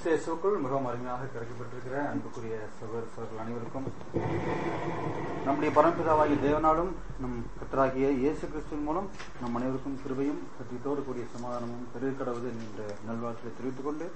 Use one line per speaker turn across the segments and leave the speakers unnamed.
கிறிஸ்து இயேசுக்குள் மிகவும் அருமையாக கிடைக்கப்பட்டிருக்கிற அன்புக்குரிய சகோதர சகோதரர்கள் அனைவருக்கும் நம்முடைய பரம்பிதாவாகிய தேவனாலும் நம் கத்தராகிய இயேசு கிறிஸ்துவின் மூலம் நம் அனைவருக்கும் கிருபையும் சத்தியத்தோடு கூடிய சமாதானமும் பெருகடவுது என்ற நல்வாழ்த்தை தெரிவித்துக் கொண்டு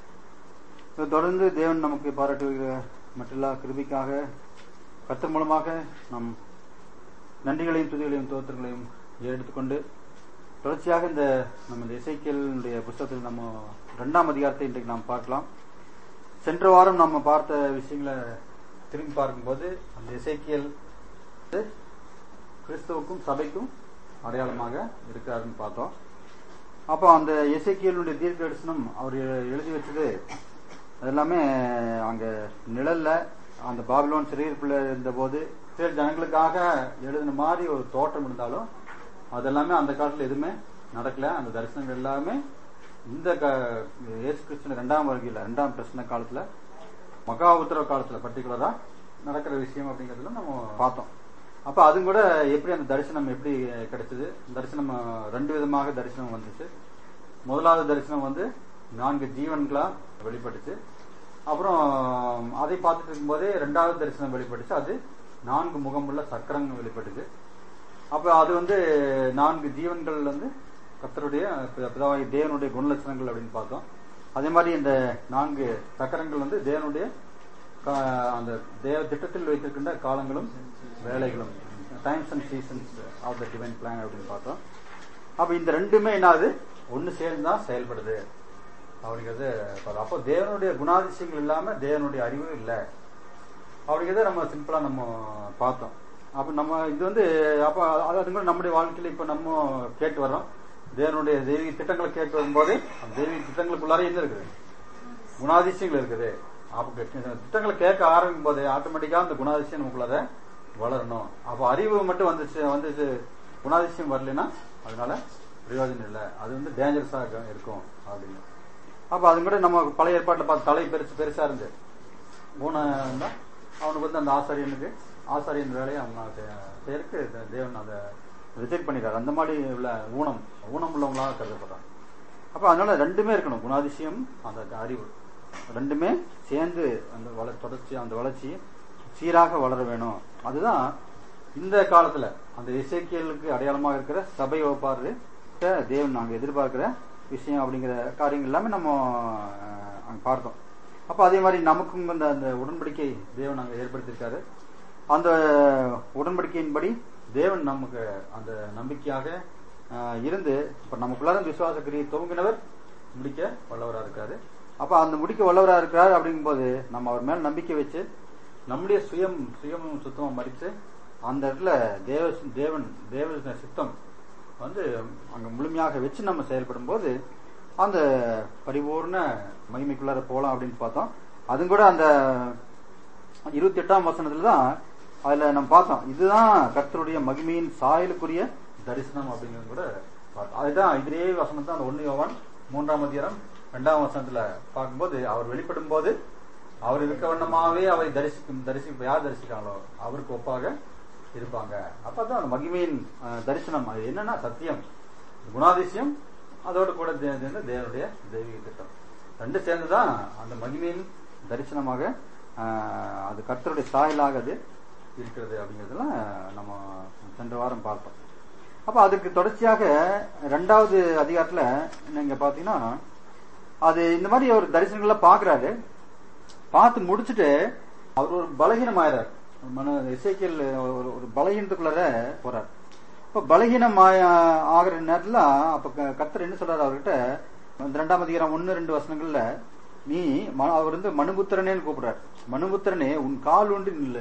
இதை தொடர்ந்து தேவன் நமக்கு பாராட்டி வருகிற மற்றெல்லா கிருபிக்காக கர்த்தர் மூலமாக நம் நன்றிகளையும் துதிகளையும் தோத்திரங்களையும் எடுத்துக்கொண்டு தொடர்ச்சியாக இந்த நம்ம இந்த இசைக்கியலுடைய புஸ்தகத்தில் நம்ம ரெண்டாம் அதிகாரத்தை இன்றைக்கு நாம் பார்க்கலாம் சென்ற வாரம் நம்ம பார்த்த விஷயங்களை திரும்பி பார்க்கும்போது அந்த இசைக்கியல் வந்து கிறிஸ்துவுக்கும் சபைக்கும் அடையாளமாக இருக்கிறாருன்னு பார்த்தோம் அப்போ அந்த இசைக்கியலுடைய தீர்க்க தரிசனம் அவர் எழுதி வச்சது அதெல்லாமே அங்க நிழல்ல அந்த பாபிலோன் சிறையிருப்புல இருந்தபோது சில ஜனங்களுக்காக எழுதின மாதிரி ஒரு தோற்றம் இருந்தாலும் அதெல்லாமே அந்த காலத்துல எதுவுமே நடக்கல அந்த தரிசனங்கள் எல்லாமே இந்த இயேசு கிறிஸ்துவ ரெண்டாம் வருகையில ரெண்டாம் பிரச்சனை காலத்துல மகா உத்தரவு காலத்துல பர்டிகுலரா நடக்கிற விஷயம் அப்படிங்கறதுல நம்ம பார்த்தோம் அப்ப அது கூட எப்படி அந்த தரிசனம் எப்படி கிடைச்சது தரிசனம் ரெண்டு விதமாக தரிசனம் வந்துச்சு முதலாவது தரிசனம் வந்து நான்கு ஜீவன்களா வெளிப்பட்டுச்சு அப்புறம் அதை பார்த்துட்டு இருக்கும்போதே ரெண்டாவது தரிசனம் வெளிப்பட்டுச்சு அது நான்கு முகமுள்ள சக்கரங்கள் வெளிப்பட்டுச்சு அப்ப அது வந்து நான்கு ஜீவன்கள் வந்து கத்தருடைய பிதாவாகி தேவனுடைய குணலட்சணங்கள் அப்படின்னு பார்த்தோம் அதே மாதிரி இந்த நான்கு சக்கரங்கள் வந்து தேவனுடைய அந்த தேவ திட்டத்தில் வைத்திருக்கின்ற காலங்களும் வேலைகளும் times and seasons of the divine plan அப்படின்னு பார்த்தோம் அப்ப இந்த ரெண்டுமே என்னது ஒன்னு சேர்ந்து தான் செயல்படுது அப்படிங்கிறது அப்போ தேவனுடைய குணாதிசயங்கள் இல்லாம தேவனுடைய அறிவு இல்லை அப்படிங்கிறத நம்ம சிம்பிளா நம்ம பார்த்தோம் அப்ப நம்ம இது வந்து அப்ப அது கூட நம்முடைய வாழ்க்கையில இப்ப நம்ம கேட்டு வர்றோம் தேவனுடைய தெய்வீக திட்டங்களை கேட்டு வரும்போது அந்த தெய்வீக திட்டங்களுக்குள்ளார என்ன இருக்குது குணாதிசயங்கள் இருக்குது அப்ப திட்டங்களை கேட்க ஆரம்பிக்கும் போது ஆட்டோமேட்டிக்கா அந்த குணாதிசயம் நமக்குள்ளார வளரணும் அப்ப அறிவு மட்டும் வந்துச்சு வந்துச்சு குணாதிசயம் வரலன்னா அதனால பிரயோஜனம் இல்லை அது வந்து டேஞ்சரஸா இருக்கும் அப்படின்னு அப்ப அது கூட நம்ம பழைய ஏற்பாட்டில் பார்த்து தலை பெருசு பெருசா இருந்து ஊனம் தான் அவனுக்கு வந்து அந்த ஆசாரியனுக்கு ஆசாரியன் வேலையை அவங்க பேருக்கு தேவன் அதை ரிஜெக்ட் பண்ணிடுறாரு அந்த மாதிரி உள்ள ஊனம் ஊனம் உள்ளவங்களாக கருதப்படுறாங்க அப்ப அதனால ரெண்டுமே இருக்கணும் குணாதிசயம் அந்த அறிவு ரெண்டுமே சேர்ந்து அந்த வள தொடர்ச்சி அந்த வளர்ச்சி சீராக வளர வேணும் அதுதான் இந்த காலத்துல அந்த இசைக்கியலுக்கு அடையாளமாக இருக்கிற சபை வகுப்பாரு தேவன் நாங்க எதிர்பார்க்கிற விஷயம் அப்படிங்கிற காரியங்கள் எல்லாமே நம்ம அங்க பார்த்தோம் அப்ப அதே மாதிரி நமக்கும் அந்த அந்த உடன்படிக்கை தேவன் அங்க ஏற்படுத்தியிருக்காரு அந்த உடன்படிக்கையின்படி தேவன் நமக்கு அந்த நம்பிக்கையாக இருந்து இப்ப நமக்குள்ளார விசுவாச கிரியை துவங்கினவர் முடிக்க வல்லவரா இருக்காரு அப்ப அந்த முடிக்க வல்லவரா இருக்கிறார் அப்படிங்கும்போது நம்ம அவர் மேல நம்பிக்கை வச்சு நம்முடைய சுயம் சுயம் சுத்தமா மறித்து அந்த இடத்துல தேவ தேவன் தேவ சித்தம் வந்து அங்க முழுமையாக வச்சு நம்ம செயல்படும் போது அந்த பரிபூர்ண மகிமைக்குள்ளார போலாம் அப்படின்னு பார்த்தோம் அதுவும் கூட அந்த இருபத்தி எட்டாம் வசனத்துல தான் அதுல நம்ம பார்த்தோம் இதுதான் கர்த்தருடைய மகிமையின் சாயலுக்குரிய தரிசனம் அப்படிங்கிறது கூட பார்த்தோம் அதுதான் இதே வசனம் தான் அந்த ஒன்னு யோவான் மூன்றாம் அதிகாரம் ரெண்டாம் வசனத்துல பார்க்கும்போது அவர் வெளிப்படும் போது அவர் இருக்க வண்ணமாவே அவரை தரிசிக்கும் தரிசி யார் தரிசிக்காங்களோ அவருக்கு ஒப்பாக இருப்பாங்க அப்பதான் அந்த மகிமையின் தரிசனம் அது என்னன்னா சத்தியம் குணாதிசயம் அதோடு கூட தேவனுடைய தெய்வீக திட்டம் ரெண்டு சேர்ந்துதான் அந்த மகிமையின் தரிசனமாக அது கர்த்தருடைய சாயலாக அது இருக்கிறது அப்படிங்கிறதுலாம் நம்ம சென்ற வாரம் பார்த்தோம் அப்ப அதுக்கு தொடர்ச்சியாக ரெண்டாவது அதிகாரத்துல நீங்க பாத்தீங்கன்னா அது இந்த மாதிரி ஒரு தரிசனங்கள்லாம் பாக்குறாரு பார்த்து முடிச்சுட்டு அவர் ஒரு பலகீனம் ஆயிறார் மன இசைக்கியல் ஒரு பலகீனத்துக்குள்ளார போறார் இப்ப பலகீனம் ஆகிற நேரத்துல அப்ப கத்தர் என்ன சொல்றாரு அவர்கிட்ட இந்த ரெண்டாம் அதிகாரம் ஒன்னு ரெண்டு வசனங்கள்ல நீ அவர் வந்து மனுபுத்திரனேன்னு கூப்பிடுறாரு மனுபுத்திரனே உன் கால் ஒன்று நில்லு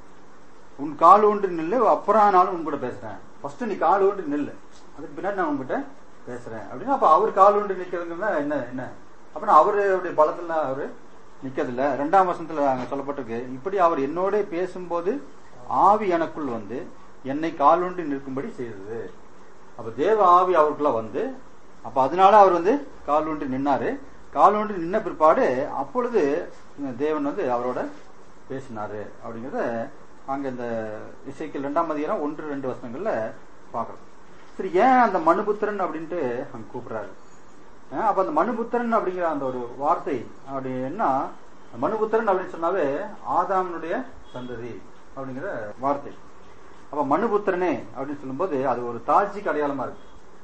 உன் கால் ஒன்று நில்லு அப்புறம் நானும் உன் கூட பேசுறேன் ஃபர்ஸ்ட் நீ கால் ஒன்று நில்லு அதுக்கு பின்னாடி நான் உங்ககிட்ட பேசுறேன் அப்படின்னா அப்ப அவர் கால் ஒன்று நிக்கிறதுங்கன்னா என்ன என்ன அப்படின்னா அவருடைய பலத்துல அவரு நிக்கிறதில்ல ரெண்டாம் வருஷத்துல அங்க சொல்லப்பட்டிருக்கு இப்படி அவர் என்னோட பேசும்போது ஆவி எனக்குள் வந்து என்னை கால் ஒன்று நிற்கும்படி செய்தது அப்ப தேவ ஆவி அவருக்குள்ள வந்து அப்ப அதனால அவர் வந்து கால் ஒன்று நின்னாரு கால் ஒன்று நின்ன பிற்பாடு அப்பொழுது தேவன் வந்து அவரோட பேசினாரு அப்படிங்கறத அங்க இந்த இசைக்கில் ரெண்டாம் அதிகாரம் ஒன்று ரெண்டு வருஷங்கள்ல பாக்குறோம் சரி ஏன் அந்த மனுபுத்திரன் அப்படின்ட்டு அங்க கூப்பிடுறாரு அஹ் அப்ப அந்த மனுபுத்திரன் அப்படிங்கிற அந்த ஒரு வார்த்தை அப்படி என்ன மனுபுத்திரன் அப்படின்னு சொன்னாவே ஆதாமனுடைய சந்ததி அப்படிங்கிற வார்த்தை அப்ப மனுபுத்திரனே அப்படின்னு சொல்லும்போது அது ஒரு தாழ்ச்சிக்கு அடையாளமா இருக்கு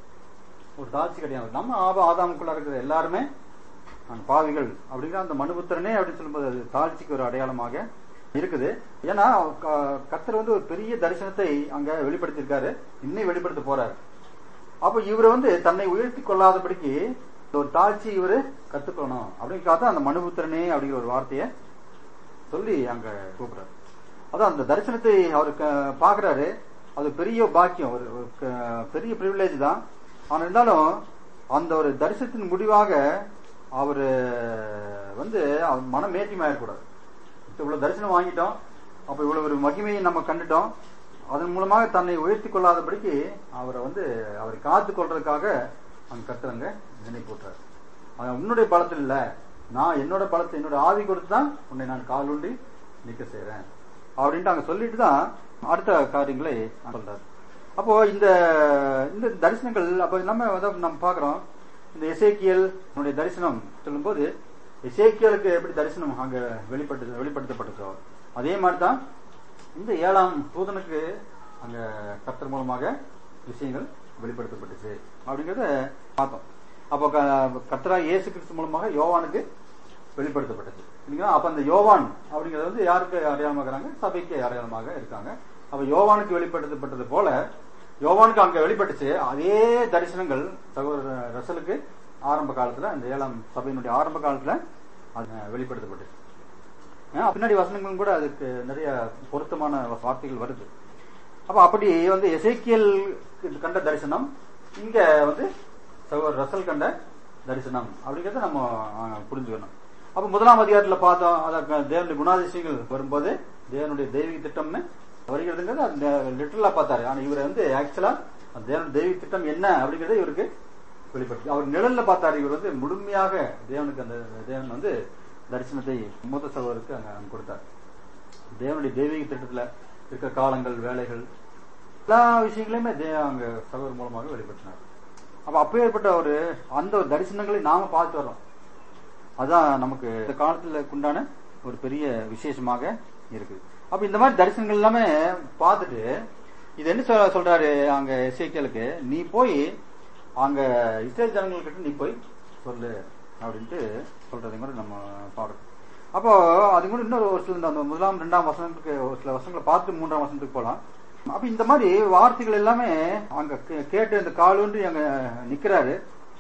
ஒரு தாழ்ச்சிக்கு அடையாளம் இருக்கு. நம்ம ஆப ஆதாமுக்குள்ள இருக்கிற எல்லாருமே நாங்க பாவிகள் அப்படிங்கிற அந்த மனுபுத்திரனே அப்படின்னு சொல்லும்போது அது தாழ்ச்சிக்கு ஒரு அடையாளமாக இருக்குது ஏன்னா க- கர்த்தர் வந்து ஒரு பெரிய தரிசனத்தை அங்க வெளிப்படுத்தியிருக்காரு இன்னும் வெளிப்படுத்த போறாரு அப்ப இவர் வந்து தன்னை உயர்த்தி கொள்ளாதபடிக்கு ஒரு தாழ்ச்சி இவரு கத்துக்கணும் அப்படின்னு தான் அந்த மனுபுத்திரனே அப்படிங்கிற ஒரு வார்த்தையை சொல்லி அங்க கூப்பிடுறாரு அதான் அந்த தரிசனத்தை அவர் க- பாக்குறாரு அது பெரிய பாக்கியம் ஒரு ஒரு க- பெரிய பிரிவிலேஜ் தான் ஆனா இருந்தாலும் அந்த ஒரு தரிசனத்தின் முடிவாக அவரு வந்து அவர் மனம் மேட்டிமாயிடக்கூடாது இவ்வளவு தரிசனம் வாங்கிட்டோம் அப்ப இவ்வளவு ஒரு மகிமையை நம்ம கண்டுட்டோம் அதன் மூலமாக தன்னை உயர்த்தி கொள்ளாதபடிக்கு அவரை வந்து அவரை காத்து கொள்றதுக்காக அங்க கத்துறங்க நினைப்பு போட்டுறாரு அவன் உன்னுடைய பலத்தில் இல்ல நான் என்னோட பலத்தை என்னோட ஆவி கொடுத்து தான் உன்னை நான் காலுண்டி நிக்க செய்றேன் அப்படின்ட்டு அங்க சொல்லிட்டு தான் அடுத்த காரியங்களை சொல்றாரு அப்போ இந்த இந்த தரிசனங்கள் அப்ப நம்ம வந்து நம்ம பாக்குறோம் இந்த எசேக்கியல் உன்னுடைய தரிசனம் சொல்லும்போது எசேக்கியலுக்கு எப்படி தரிசனம் அங்க வெளிப்பட்டு வெளிப்படுத்தப்பட்டதோ அதே மாதிரி தான் இந்த ஏழாம் தூதனுக்கு அங்க கர்த்தர் மூலமாக விஷயங்கள் வெளிப்படுத்தப்பட்டுச்சு அப்படிங்கறத பார்த்தோம் அப்போ க- கர்த்தராகிய இயேசு கிறிஸ்து மூலமாக யோவானுக்கு வெளிப்படுத்தப்பட்டது இல்லைங்களா அப்ப அந்த யோவான் அப்படிங்கிறது வந்து யாருக்கு அடையாளமாக இருக்கிறாங்க சபைக்கு அடையாளமாக இருக்காங்க அப்ப யோவானுக்கு வெளிப்படுத்தப்பட்டது போல யோவானுக்கு அங்க வெளிப்பட்டுச்சு அதே தரிசனங்கள் சகோதரர் ரசலுக்கு ஆரம்ப காலத்துல அந்த ஏழாம் சபையினுடைய ஆரம்ப காலத்துல அது வெளிப்படுத்தப்பட்டுச்சு ஏன் பின்னாடி வசனங்களும் கூட அதுக்கு நிறைய பொருத்தமான வார்த்தைகள் வருது அப்ப அப்படி வந்து எசேக்கியல் கண்ட தரிசனம் இங்க வந்து சகோதரர் ரசல் கண்ட தரிசனம் அப்படிங்கறத நம்ம அஹ், புரிஞ்சுக்கணும் அப்ப முதலாம் அதிகாரத்துல பார்த்தோம் அத தேவனுடைய குணாதிசயங்கள் வரும்போது தேவனுடைய தெய்வீக திட்டம்னு வருகிறதுங்கிறது அந்த லிட்டரலா பார்த்தாரு ஆனா இவர் வந்து ஆக்சுவலா அந்த தேவனுடைய தெய்வீக திட்டம் என்ன அப்படிங்கறது இவருக்கு வெளிப்படுத்தி அவர் நிழல்ல பார்த்தாரு இவர் வந்து முழுமையாக தேவனுக்கு அந்த தேவன் வந்து தரிசனத்தை மூத்த சகோதரருக்கு அங்க அங்க கொடுத்தார் தேவனுடைய தெய்வீக திட்டத்துல இருக்கிற காலங்கள் வேலைகள் எல்லா விஷயங்களையுமே தே அங்க சகோதரர் மூலமாக வெளிப்படுத்தினார் அப்ப அப்பேற்பட்ட ஒரு அந்த ஒரு தரிசனங்களை நாம பார்த்து வரோம் அதான் நமக்கு இந்த காலத்துல உண்டான ஒரு பெரிய விசேஷமாக இருக்குது அப்ப இந்த மாதிரி தரிசனங்கள் எல்லாமே பார்த்துட்டு இது என்ன சொல்ல சொல்றாரு அங்க இசைக்கலுக்கு நீ போய் அங்க இஸ்ரேல் ஜனங்கள்கிட்ட நீ போய் சொல்லு அப்படின்ட்டு சொல்றதை கூட நம்ம பார்க்கணும் அப்போ அது கூட இன்னொரு ஒரு சில அந்த முதலாம் ரெண்டாம் வசனத்துக்கு ஒரு சில வசனங்களை பார்த்து மூன்றாம் வசனத்துக்கு போலாம் அப்ப இந்த மாதிரி வார்த்தைகள் எல்லாமே அங்க கே- கேட்டு இந்த காலூன்றி அங்க நிக்கிறாரு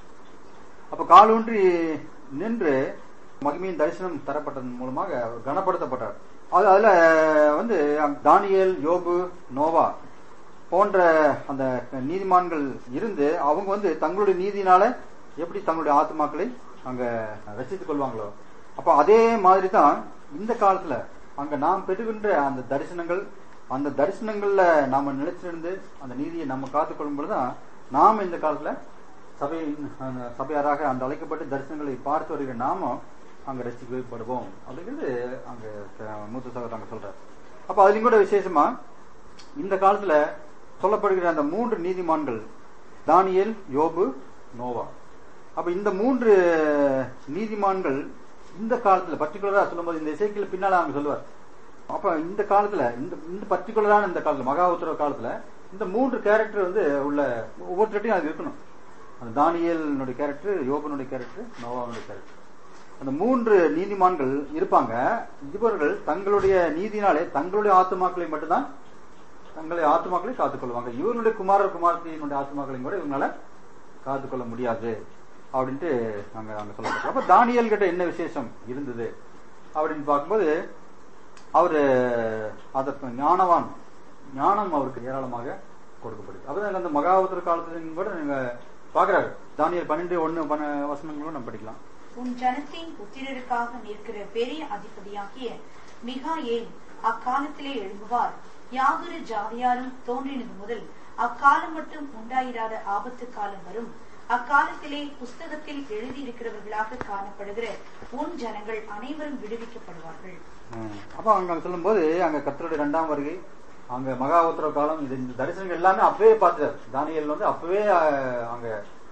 அப்ப காலூன்றி நின்று மகிமையின் தரிசனம் தரப்பட்டதன் மூலமாக அவர் கனப்படுத்தப்பட்டார் அது அதுல வந்து அங்க தானியேல் யோபு நோவா போன்ற அந்த நீதிமான்கள் இருந்து அவங்க வந்து தங்களுடைய நீதினால எப்படி தங்களுடைய ஆத்மாக்களை அங்க ரசித்துக் கொள்வாங்களோ அப்ப அதே மாதிரி தான் இந்த காலத்துல அங்க நாம் பெறுகின்ற அந்த தரிசனங்கள் அந்த தரிசனங்கள்ல நாம நிலைச்சிருந்து அந்த நீதியை நம்ம காத்துக்கொள்ளும் பொழுதுதான் நாம இந்த காலத்துல சபையின் அந்த சபையாராக அந்த அழைக்கப்பட்ட தரிசனங்களை பார்த்து வருகிற நாமும் அங்க ரசிக்கப்படுவோம் அப்படிங்கிறது அங்க க- மூத்த சகோதரர் அங்க சொல்றாரு அப்ப அதுலயும் கூட விசேஷமா இந்த காலத்துல சொல்லப்படுகிற அந்த மூன்று நீதிமான்கள் தானியேல் யோபு நோவா அப்ப இந்த மூன்று நீதிமான்கள் இந்த காலத்துல பர்டிகுலரா சொல்லும்போது இந்த இசைக்கில் பின்னால அவங்க சொல்லுவார் அப்ப இந்த காலத்துல இந்த இந்த பர்டிகுலரான இந்த காலத்துல மகா உத்தரவு காலத்துல இந்த மூன்று கேரக்டர் வந்து உள்ள ஒவ்வொருத்தையும் அது இருக்கணும் அந்த தானியேலுடைய கேரக்டர் யோபனுடைய கேரக்டர் நோவாவுடைய கேரக்டர் அந்த மூன்று நீதிமான்கள் இருப்பாங்க இவர்கள் தங்களுடைய நீதினாலே தங்களுடைய ஆத்துமாக்களை மட்டும்தான் தங்களுடைய ஆத்துமாக்களை காத்துக்கொள்வாங்க இவர்களுடைய குமாரர் குமாரத்தினுடைய ஆத்துமாக்களையும் கூட இவங்களால காத்துக்கொள்ள முடியாது அப்படின்ட்டு அங்க அங்க சொல்லப்பட்டது அப்ப தானியல் கிட்ட என்ன விசேஷம் இருந்தது அப்படின்னு பார்க்கும்போது அவரு அதற்கு ஞானவான் ஞானம் அவருக்கு ஏராளமாக கொடுக்கப்படுது அப்பதான் அந்த மகாவதர் காலத்துல கூட நீங்க பாக்குறாரு தானியல் பன்னெண்டு ஒண்ணு பன்ன வசனங்களும் நம்ம படிக்கலாம்
உன் ஜனத்தின் புத்திரருக்காக நிற்கிற பெரிய அதிபதியாகிய மிகாயேல் அக்காலத்திலே எழும்புவார் யாதொரு ஜாதியாரும் தோன்றினது முதல் அக்காலம் மட்டும் உண்டாயிராத ஆபத்து காலம் வரும் அக்காலத்திலே புஸ்தகத்தில் எழுதியிருக்கிறவர்களாக காணப்படுகிற உன் ஜனங்கள் அனைவரும் விடுவிக்கப்படுவார்கள்
ம். அப்ப அங்க சொல்லும்போது அங்க கர்த்தருடைய இரண்டாம் வருகை அங்க மகா உத்தரவு காலம் இது இந்த தரிசனங்கள் எல்லாமே அப்பவே பார்த்தார் தானியல் வந்து அப்பவே அஹ், அங்க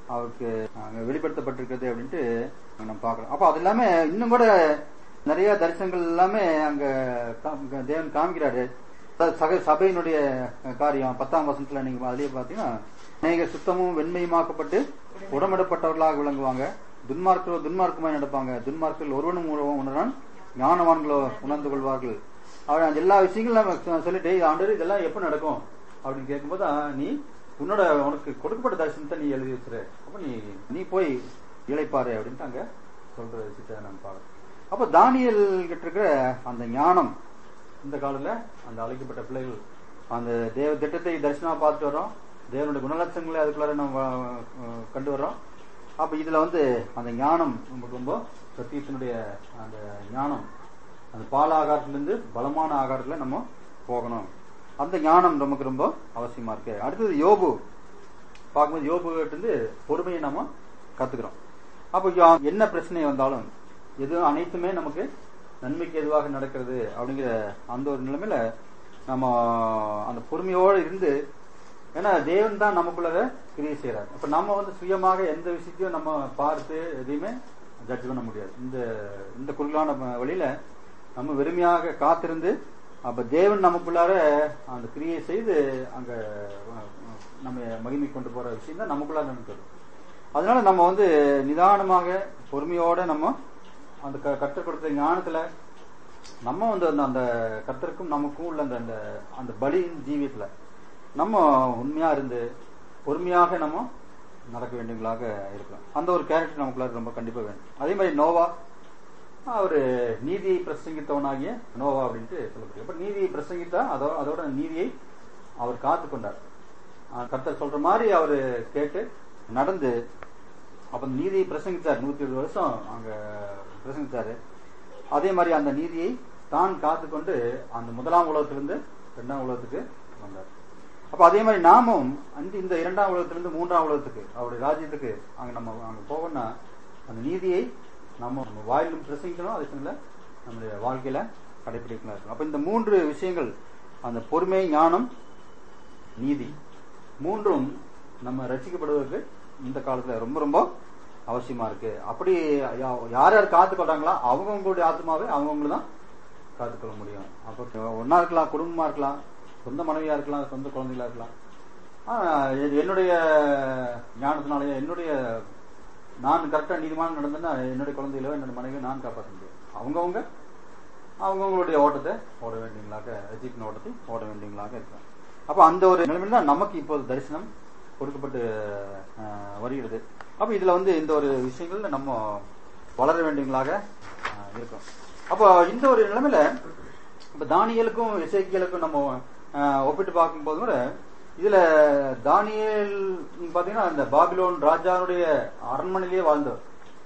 அவருக்கு அங்க வெளிப்படுத்தப்பட்டிருக்கிறது அப்படின்ட்டு நம்ம பார்க்கலாம் அப்போ அது எல்லாமே இன்னும் கூட நிறைய தரிசனங்கள் எல்லாமே அங்க கா- தேவன் காமிக்கிறாரு ச- சக சபையினுடைய காரியம் பத்தாம் வசனத்துல நீங்க அதுலயே பாத்தீங்கன்னா அநேக சுத்தமும் வெண்மையுமாக்கப்பட்டு உடமிடப்பட்டவர்களாக விளங்குவாங்க துன்மார்க்கரோ துன்மார்க்கமாய் நடப்பாங்க துன்மார்க்கர்கள் ஒருவனும் ஒருவன் உணரான் ஞானவான்களோ உணர்ந்து கொள்வார்கள் அவர் அந்த எல்லா விஷயங்களும் நம்ம சொ- சொல்லிட்டு ஆண்டு இதெல்லாம் எப்ப நடக்கும் அப்படின்னு கேட்கும்போது "ஆ, நீ உன்னோட உனக்கு கொடுக்கப்பட்ட தரிசனத்தை நீ எழுதி வச்சிரு அப்ப நீ நீ போய் இழைப்பாரு அப்படின்ட்டு அங்க சொல்ற விஷயத்தை நம்ம பார்க்கறோம் அப்ப தானியல் கிட்ட இருக்கிற அந்த ஞானம் இந்த காலத்துல அந்த அழைக்கப்பட்ட பிள்ளைகள் அந்த தேவ திட்டத்தை தரிசனமா பார்த்துட்டு வரோம் தேவனுடைய குணலட்சங்களை அதுக்குள்ளார நம்ம அஹ், கண்டு வர்றோம் அப்ப இதுல வந்து அந்த ஞானம் நமக்கு ரொம்ப சத்தியத்தினுடைய அந்த ஞானம் அந்த பால ஆகாரத்திலிருந்து பலமான ஆகாரத்துல நம்ம போகணும் அந்த ஞானம் நமக்கு ரொம்ப அவசியமா இருக்கு அடுத்தது யோபு பார்க்கும்போது யோபு கிட்ட இருந்து பொறுமையை நம்ம கத்துக்கிறோம் அப்போ யா- என்ன பிரச்சனை வந்தாலும் எதுவும் அனைத்துமே நமக்கு நன்மைக்கு எதுவாக நடக்கிறது அப்படிங்கிற அந்த ஒரு நிலைமையில நம்ம அந்த பொறுமையோடு இருந்து ஏன்னா தேவன் தான் நமக்குள்ளத கிரியை செய்யறாரு அப்ப நம்ம வந்து சுயமாக எந்த விஷயத்தையும் நம்ம பார்த்து எதையுமே ஜட்ஜ் பண்ண முடியாது இந்த இந்த குறுகலான ம- வழியில நம்ம வெறுமையாக காத்திருந்து அப்ப தேவன் நமக்குள்ளார அந்த கிரியை செய்து அங்க அஹ், நம்ம மகிமை கொண்டு போற விஷயம் தான் நமக்குள்ளார நடக்கிறது அதனால நம்ம வந்து நிதானமாக பொறுமையோட நம்ம அந்த க- கற்றுக் கொடுத்த ஞானத்துல நம்ம வந்து அந்த அந்த கர்த்தருக்கும் நமக்கும் உள்ள அந்த அந்த அந்த பலியின் ஜீவியத்துல நம்ம உண்மையா இருந்து பொறுமையாக நம்ம நடக்க வேண்டியவங்களாக இருக்கலாம் அந்த ஒரு கேரக்டர் நமக்குள்ள ரொம்ப கண்டிப்பா வேணும் அதே மாதிரி நோவா அவரு நீதியை பிரசங்கித்தவனாகிய நோவா அப்படின்ட்டு சொல்லப்படுது அப்ப நீதியை பிரசங்கித்தா அதோ அதோட நீதியை அவர் காத்து கொண்டார் ஆஹ் கர்த்தர் சொல்ற மாதிரி அவரு கேட்டு நடந்து அப்ப அந்த நீதியை பிரசங்கித்தார் நூத்தி இருபது வருஷம் அங்க பிரசங்கித்தாரு அதே மாதிரி அந்த நீதியை தான் காத்துக்கொண்டு அந்த முதலாம் உலகத்திலிருந்து இரண்டாம் உலகத்துக்கு வந்தார் அப்ப அதே மாதிரி நாமும் அந்த இந்த இரண்டாம் உலகத்திலிருந்து மூன்றாம் உலகத்துக்கு அவருடைய ராஜ்யத்துக்கு அங்க நம்ம அங்க போகணும்னா அந்த நீதியை நம்ம நம்ம வாயிலும் பிரசங்கிக்கணும் அதே சமயத்துல நம்முடைய வாழ்க்கையில கடைபிடிக்கணும் இருக்கணும் அப்ப இந்த மூன்று விஷயங்கள் அந்த பொறுமை ஞானம் நீதி மூன்றும் நம்ம ரசிக்கப்படுவதற்கு இந்த காலத்துல ரொம்ப ரொம்ப அவசியமா இருக்கு அப்படி யா- யார் யார் காத்துக்கொள்றாங்களோ அவங்கவுங்களுடைய ஆத்மாவை அவங்கவுங்கள தான் காத்துக்கொள்ள முடியும் அப்போ ஒன்னா இருக்கலாம் குடும்பமா இருக்கலாம் சொந்த மனைவியா இருக்கலாம் சொந்த குழந்தைகளா இருக்கலாம் ஆனா, எ- என்னுடைய ஞானத்தினாலேயே என்னுடைய நான் கரெக்டா நீதிமானம் நடந்தேன்னா என்னுடைய குழந்தைகளோ என்னோட மனைவியோ நான் காப்பாற்ற முடியும் அவங்கவுங்க அவங்கவுங்களுடைய ஓட்டத்தை ஓட வேண்டியவங்களாக ரசிப்பின் ஓட்டத்தை ஓட வேண்டியவங்களாக இருக்கலாம் அப்ப அந்த ஒரு நிலைமையில தான் நமக்கு இப்போது தரிசனம் கொடுக்கப்பட்டு அஹ், வருகிறது அப்ப இதுல வந்து இந்த ஒரு விஷயங்கள்ல நம்ம வளர வேண்டியவங்களாக அஹ், இருக்கோம் அப்போ இந்த ஒரு நிலைமையில இப்ப தானியலுக்கும் இசைக்கியலுக்கும் நம்ம அஹ், ஒப்பிட்டு பார்க்கும்போது கூட இதுல தானியேல் நீங்க பாத்தீங்கன்னா அந்த பாபிலோன் ராஜாவுடைய அரண்மனையிலேயே வாழ்ந்தவர்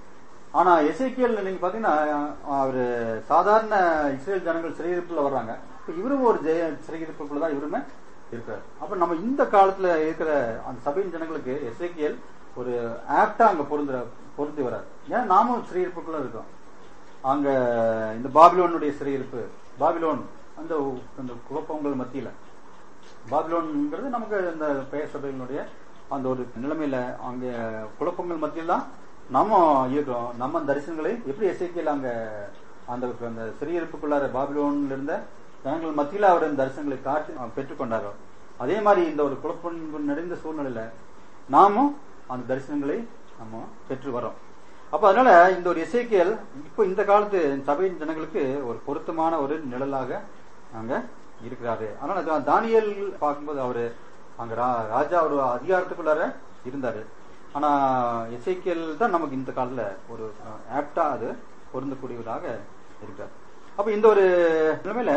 ஆனா எசேக்கியல் நீங்க பாத்தீங்கன்னா அவரு சாதாரண இஸ்ரேல் ஜனங்கள் சிறையிருப்புல வர்றாங்க இப்ப இவரும் ஒரு ஜெய சிறையிருப்புக்குள்ள தான் இவருமே இருக்காரு அப்ப நம்ம இந்த காலத்துல இருக்கிற அந்த சபையின் ஜனங்களுக்கு எசேக்கியல் ஒரு ஆக்டா அங்க பொருந்துற பொருந்தி வராது ஏன்னா நாமும் சிறையிருப்புக்குள்ள இருக்கோம் அங்க இந்த பாபிலோனுடைய சிறையிருப்பு பாபிலோன் அந்த அந்த குழப்பங்கள் மத்தியில பாபிலோன்ங்கிறது நமக்கு இந்த பெயர் சபைகளுடைய அந்த ஒரு நிலைமையில அங்க குழப்பங்கள் மத்தியில் தான் நம்ம இருக்கிறோம் நம்ம தரிசனங்களை எப்படி எசைக்கியல் அங்க அந்த அந்த சிறையிருப்புக்குள்ளார பாபிலோன்ல இருந்த ஜனங்கள் மத்தியில அவர் அந்த தரிசனங்களை காட்டி அவர் பெற்றுக்கொண்டாரோ அதே மாதிரி இந்த ஒரு குழப்பம் நிறைந்த சூழ்நிலையில நாமும் அந்த தரிசனங்களை நம்ம பெற்று வரோம் அப்ப அதனால இந்த ஒரு இசைக்கியல் இப்போ இந்த காலத்து சபையின் ஜனங்களுக்கு ஒரு பொருத்தமான ஒரு நிழலாக அங்க இருக்கிறாரு அதனால தா- தானியேல் பார்க்கும்போது அவரு அங்க ரா- ராஜா ஒரு அதிகாரத்துக்குள்ளார இருந்தாரு ஆனா இசைக்கியல் தான் நமக்கு இந்த காலத்துல ஒரு ஆப்டா அது பொருந்தக்கூடியவராக இருக்கார் அப்ப இந்த ஒரு நிலைமையில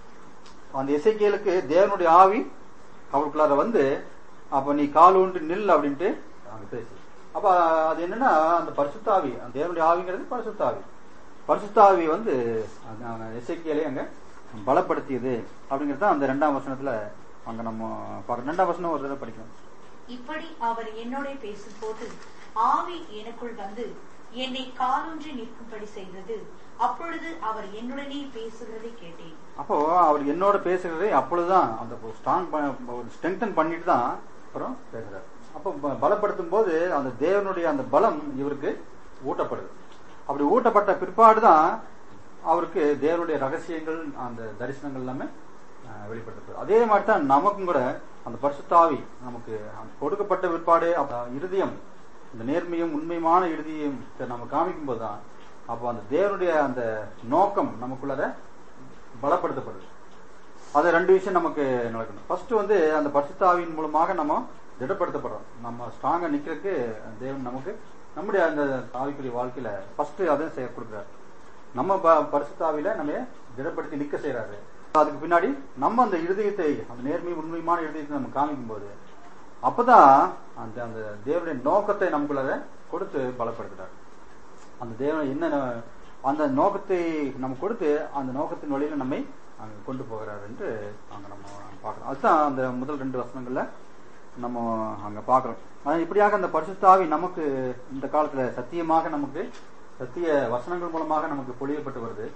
அந்த இசைக்கியலுக்கு தேவனுடைய ஆவி அவருக்குள்ளார வந்து அப்ப நீ கால் ஊன்றி நில் அப்படின்ட்டு அங்க பேசு அப்ப அது என்னன்னா அந்த பரிசுத்தாவி அந்த தேவனுடைய ஆவிங்கிறது பரிசுத்தாவி பரிசுத்தாவி வந்து இசைக்கியலை அங்க பலப்படுத்தியது அப்படிங்கிறது தான் அந்த ரெண்டாம் வசனத்துல அங்க நம்ம பார்க்கணும் ரெண்டாம் வசனம் ஒரு தடவை படிக்கணும்
இப்படி அவர் என்னோட பேசும்போது ஆவி எனக்குள் வந்து என்னை காலூன்றி நிற்கும்படி செய்தது அப்பொழுது அவர் என்னுடனே பேசுகிறதை கேட்டேன்
அப்போ அவர் என்னோட பேசுறது அப்பொழுதுதான் அந்த ஸ்ட்ராங் ஸ்ட்ரெங்தன் பண்ணிட்டு தான் அப்புறம் பேசுறாரு அப்ப ப- பலப்படுத்தும் போது அந்த தேவனுடைய அந்த பலம் இவருக்கு ஊட்டப்படுது அப்படி ஊட்டப்பட்ட பிற்பாடுதான் அவருக்கு தேவனுடைய ரகசியங்கள் அந்த தரிசனங்கள் எல்லாமே அஹ், வெளிப்படுத்தப்படுது அதே மாதிரி தான் நமக்கும் கூட அந்த பரிசுத்தாவி நமக்கு அந்த கொடுக்கப்பட்ட பிற்பாடு அப்ப இருதயம் இந்த நேர்மையும் உண்மையுமான இருதயம் நம்ம காமிக்கும் போதுதான் அப்போ அந்த தேவனுடைய அந்த நோக்கம் நமக்குள்ளத பலப்படுத்தப்படுது அது ரெண்டு விஷயம் நமக்கு நடக்கணும் ஃபர்ஸ்ட் வந்து அந்த பரிசுத்தாவின் மூலமாக நம்ம திடப்படுத்தப்படுறோம் நம்ம ஸ்ட்ராங்கா நிக்கிறதுக்கு தேவன் நமக்கு நம்முடைய அந்த ஆவிக்குரிய வாழ்க்கையில ஃபர்ஸ்ட் அதான் செய்ய கொடுக்குறாரு நம்ம ப- பரிசுத்தாவில நம்ம திடப்படுத்தி நிக்க செய்யறாரு அதுக்கு பின்னாடி நம்ம அந்த இருதயத்தை அந்த நேர்மை உண்மையான இருதயத்தை நம்ம காமிக்கும் போது அப்பதான் அந்த அந்த தேவனுடைய நோக்கத்தை நமக்குள்ள கொடுத்து பலப்படுத்துறாரு அந்த தேவன் என்ன அந்த நோக்கத்தை நம்ம கொடுத்து அந்த நோக்கத்தின் வழியில நம்மை அங்க கொண்டு போகிறார் என்று அங்க நம்ம பார்க்கிறோம் அதுதான் அந்த முதல் ரெண்டு வசனங்கள்ல நம்ம அங்க பார்க்கிறோம் ஆனா இப்படியாக அந்த பரிசுத்தாவி நமக்கு இந்த காலத்துல சத்தியமாக நமக்கு சத்திய வசனங்கள் மூலமாக நமக்கு பொழியப்பட்டு வருது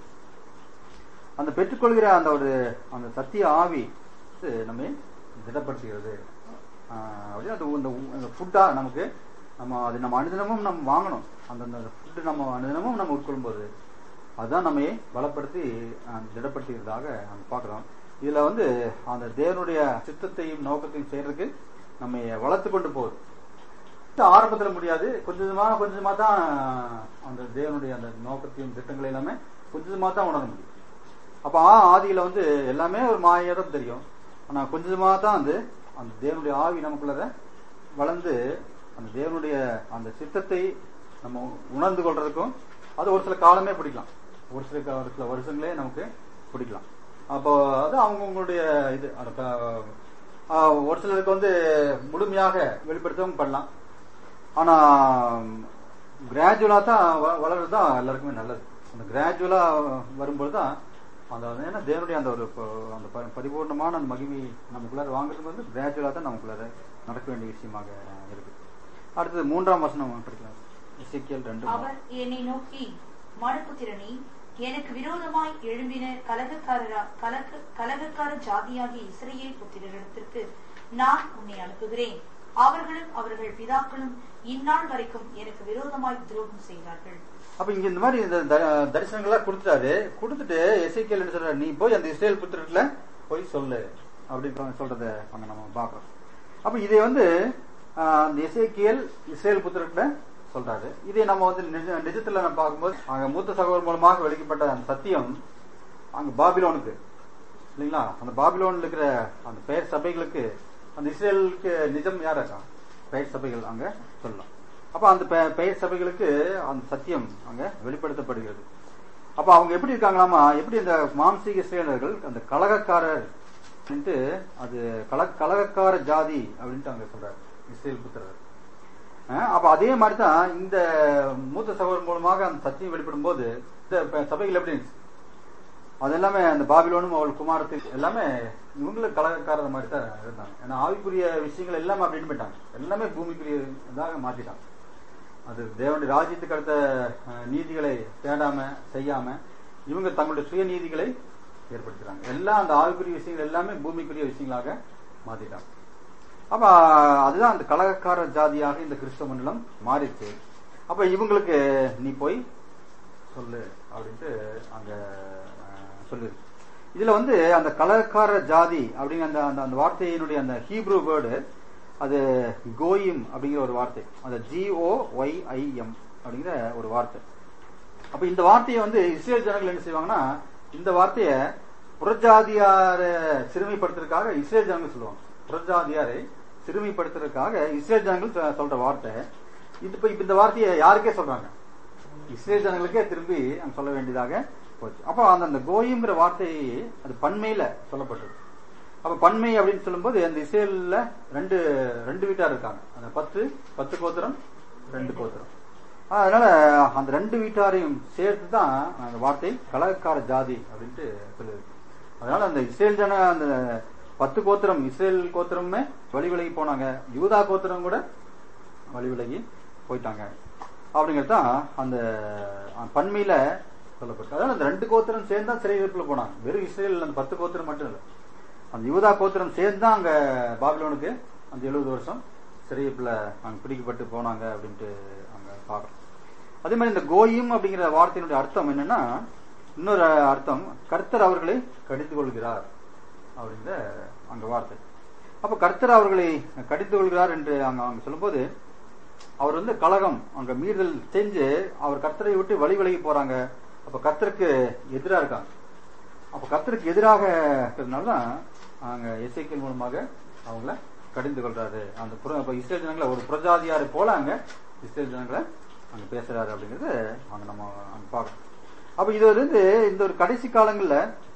அந்த பெற்றுக்கொள்கிற அந்த ஒரு அந்த சத்திய ஆவி வந்து நம்மை திடப்படுத்துகிறது ஆஹ் அப்படியே அது இந்த இந்த ஃபுட்டா நமக்கு நம்ம அது நம்ம அனுதினமும் நம்ம வாங்கணும் அந்த அந்த ஃபுட்டு நம்ம அனுதினமும் நம்ம உட்கொள்ளும் போது அதுதான் நம்ம பலப்படுத்தி ஆஹ், திடப்படுத்துகிறதாக நம்ம பார்க்கிறோம் இதுல வந்து அந்த தேவனுடைய சித்தத்தையும் நோக்கத்தையும் செய்யறதுக்கு நம்ம வளர்த்து கொண்டு போகுது இது ஆரம்பத்துல முடியாது கொஞ்சமா கொஞ்சமா தான் அந்த தேவனுடைய அந்த நோக்கத்தையும் திட்டங்களை எல்லாமே கொஞ்சமா தான் உணர முடியும் அப்ப ஆ ஆதியில வந்து எல்லாமே ஒரு மாயம் தெரியும் ஆனா கொஞ்சமா தான் வந்து அந்த தேவனுடைய ஆவி நமக்குள்ளத வளர்ந்து அந்த தேவனுடைய அந்த சித்தத்தை நம்ம உணர்ந்து கொள்றதுக்கும் அது ஒரு சில காலமே பிடிக்கலாம் ஒரு சில கா- ஒரு சில வருஷங்களே நமக்கு பிடிக்கலாம் அப்போ அது அவங்கவுங்களுடைய இது அந்த க- ஆ, ஒரு சிலருக்கு வந்து முழுமையாக வெளிப்படுத்தவும் பண்ணலாம் ஆனா கிராஜுவலா தான் வ- வளர்றது தான் எல்லாருக்குமே நல்லது அந்த கிராஜுவலா வரும்போது தான் அந்த ஏன்னா தேவனுடைய அந்த ஒரு ப- அந்த ப- பரிபூர்ணமான அந்த மகிமை நமக்குள்ளார வாங்குறது வந்து கிராஜுவலா தான் நமக்குள்ளார நடக்க வேண்டிய விஷயமாக இருக்கு அடுத்தது மூன்றாம் வசனம் படிக்கலாம் இசைக்கியல் ரெண்டு மூணு.
அவர் என்னை நோக்கி மனுபுத்திரனே எனக்கு விரோதமாய் எழும்பின கலகக்காரரா கலக கலகக்கார ஜாதியாகிய இஸ்ரேல் புத்திரரிடத்திற்கு நான் உன்னை அனுப்புகிறேன் அவர்களும் அவர்கள் பிதாக்களும் இந்நாள் வரைக்கும் எனக்கு விரோதமாய் துரோகம் செய்தார்கள்
அப்ப இங்க இந்த மாதிரி இந்த த- தரிசனங்கள்லாம் கொடுத்துட்டாரு கொடுத்துட்டு எசைக்கியல் என்ன சொல்றாரு நீ போய் அந்த இஸ்ரேல் புத்திரத்துல போய் சொல்லு அப்படின்னு சொல்றத அங்க நம்ம பாக்குறோம் அப்ப இதை வந்து ஆஹ், அந்த எசேக்கியல் இஸ்ரேல் புத்திரத்துல சொல்றாரு இதை நம்ம வந்து நிஜ நிஜத்துல நம்ம பார்க்கும்போது அங்க மூத்த சகோதரர் மூலமாக வெளிக்கப்பட்ட அந்த சத்தியம் அங்க பாபிலோனுக்கு இல்லைங்களா அந்த பாபிலோன்ல இருக்கிற அந்த பெயர் சபைகளுக்கு அந்த இஸ்ரேலுக்கு நிஜம் யார் இருக்கா பெயர் சபைகள் அங்க சொல்லலாம் அப்ப அந்த பெ- பெயர் சபைகளுக்கு அந்த சத்தியம் அங்க வெளிப்படுத்தப்படுகிறது அப்ப அவங்க எப்படி இருக்காங்களாமா எப்படி இந்த மாம்சீக இஸ்ரேலர்கள் அந்த கலகக்காரர் அப்படின்ட்டு அது கல கலகக்கார ஜாதி அப்படின்ட்டு அங்க சொல்றாரு இஸ்ரேல் புத்திரர் அஹ் அப்ப அதே மாதிரி தான் இந்த மூத்த சகோதரர் மூலமாக அந்த சத்தியம் வெளிப்படும் போது இந்த ப- சபைகள் எப்படி இருந்துச்சு அது எல்லாமே அந்த பாபிலோனும் அவள் குமாரத்தில் எல்லாமே இவங்களும் கலகக்காரர் மாதிரி தான் இருந்தாங்க ஏன்னா ஆவிக்குரிய விஷயங்கள் எல்லாமே அப்படின்னு போயிட்டாங்க எல்லாமே பூமிக்குரிய இதாக மாத்திட்டாங்க அது தேவனுடைய ராஜ்யத்துக்கு அடுத்த அஹ், நீதிகளை தேடாம செய்யாம இவங்க தங்களுடைய சுய நீதிகளை ஏற்படுத்துறாங்க எல்லாம் அந்த ஆவிக்குரிய விஷயங்கள் எல்லாமே பூமிக்குரிய விஷயங்களாக மாத்திட்டாங்க அப்ப அதுதான் அந்த கலகக்கார ஜாதியாக இந்த கிறிஸ்தவ மண்டலம் மாறிச்சு அப்ப இவங்களுக்கு நீ போய் சொல்லு அப்படின்ட்டு அங்க அஹ், சொல்லிருக்கு இதுல வந்து அந்த கலகக்கார ஜாதி அப்படிங்கிற அந்த அந்த அந்த வார்த்தையினுடைய அந்த ஹீப்ரூ வேர்டு அது கோயிம் அப்படிங்கிற ஒரு வார்த்தை அந்த ஜிஓ ஒய் ஐ எம் அப்படிங்கிற ஒரு வார்த்தை அப்ப இந்த வார்த்தையை வந்து இஸ்ரேல் ஜனங்கள் என்ன செய்வாங்கன்னா இந்த வார்த்தையை புறஜாதியார சிறுமைப்படுத்துறதுக்காக இஸ்ரேல் ஜனங்கள் சொல்லுவாங்க புறஜாதியாரை சிறுமைப்படுத்துறதுக்காக இஸ்ரேல் ஜனங்கள் சொ- சொல்ற வார்த்தை இது இப்ப இப்ப இந்த வார்த்தையை யாருக்கே சொல்றாங்க இஸ்ரேல் ஜனங்களுக்கே திரும்பி அங்க சொல்ல வேண்டியதாக போச்சு அப்போ அந்த அந்த கோயிங்கிற வார்த்தை அது பன்மையில சொல்லப்பட்டது அப்ப பன்மை அப்படின்னு சொல்லும்போது அந்த இஸ்ரேல்ல ரெண்டு ரெண்டு வீட்டார் இருக்காங்க அந்த பத்து பத்து கோத்திரம் ரெண்டு கோத்திரம் அதனால அந்த ரெண்டு வீட்டாரையும் சேர்த்து தான் அந்த வார்த்தை கலகக்கார ஜாதி அப்படின்ட்டு சொல்லுது அதனால அந்த இஸ்ரேல் ஜன அந்த பத்து கோத்திரம் இஸ்ரேல் கோத்திரமுமே வழி விலகி போனாங்க யூதா கோத்திரம் கூட வழி விலகி போயிட்டாங்க அப்படிங்கிறது தான் அந்த அஹ், பன்மையில சொல்லப்பட்டு அதாவது அந்த ரெண்டு கோத்திரம் சேர்ந்து தான் சிறையிருப்புல போனாங்க வெறும் இஸ்ரேல் அந்த பத்து கோத்திரம் மட்டும் இல்லை அந்த யூதா கோத்திரம் சேர்ந்து தான் அங்க பாபிலோனுக்கு அந்த எழுபது வருஷம் சிறைப்பில் அங்க பிடிக்கப்பட்டு போனாங்க அப்படின்ட்டு அங்க பார்க்கறோம் அதே மாதிரி இந்த கோயும் அப்படிங்கிற வார்த்தையினுடைய அர்த்தம் என்னன்னா இன்னொரு அர்த்தம் கர்த்தர் அவர்களை கடிந்து கொள்கிறார் அப்படிங்கிற அங்க வார்த்தை அப்ப கர்த்தர் அவர்களை கடிந்து கொள்கிறார் என்று அங்க அவங்க சொல்லும்போது அவர் வந்து கலகம் அங்க மீறுதல் செஞ்சு அவர் கர்த்தரை விட்டு வழி விலகி போறாங்க அப்ப கர்த்தருக்கு எதிரா இருக்காங்க அப்ப கர்த்தருக்கு எதிராக இருக்கிறதுனால தான் அங்க இசைக்கல் மூலமாக அவங்கள கடிந்து கொள்றாரு அந்த புற- அப்ப இஸ்ரேல் ஜனங்களை ஒரு புரஜாதியாரை போல அங்க இஸ்ரேல் ஜனங்களை அங்க பேசுறாரு அப்படிங்கறது அங்க நம்ம அங்க பார்க்கணும் அப்ப இது வந்து இந்த ஒரு கடைசி காலங்கள்ல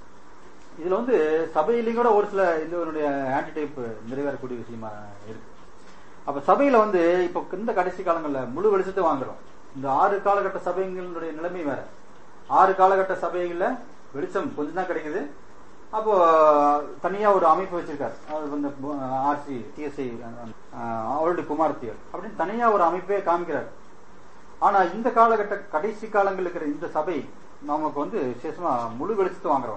இதுல வந்து சபையிலையும் கூட ஒரு சில இதனுடைய ஆன்டிடைப் நிறைவேறக்கூடிய விஷயமா இருக்கு அப்ப சபையில வந்து இப்ப இந்த கடைசி காலங்கள்ல முழு வெளிச்சத்தை வாங்குறோம் இந்த ஆறு காலகட்ட சபைகளுடைய நிலைமை வேற ஆறு காலகட்ட சபைகள்ல வெளிச்சம் கொஞ்சம் தான் கிடைக்குது அப்போ தனியா ஒரு அமைப்பு வச்சிருக்காரு அது வந்து ஆர்சி டிஎஸ்ஐ அவருடைய குமார்த்தியல் அப்படின்னு தனியா ஒரு அமைப்பே காமிக்கிறார் ஆனா இந்த காலகட்ட கடைசி காலங்கள் இருக்கிற இந்த சபை நமக்கு வந்து விசேஷமா முழு வெளிச்சத்தை வாங்குறோம்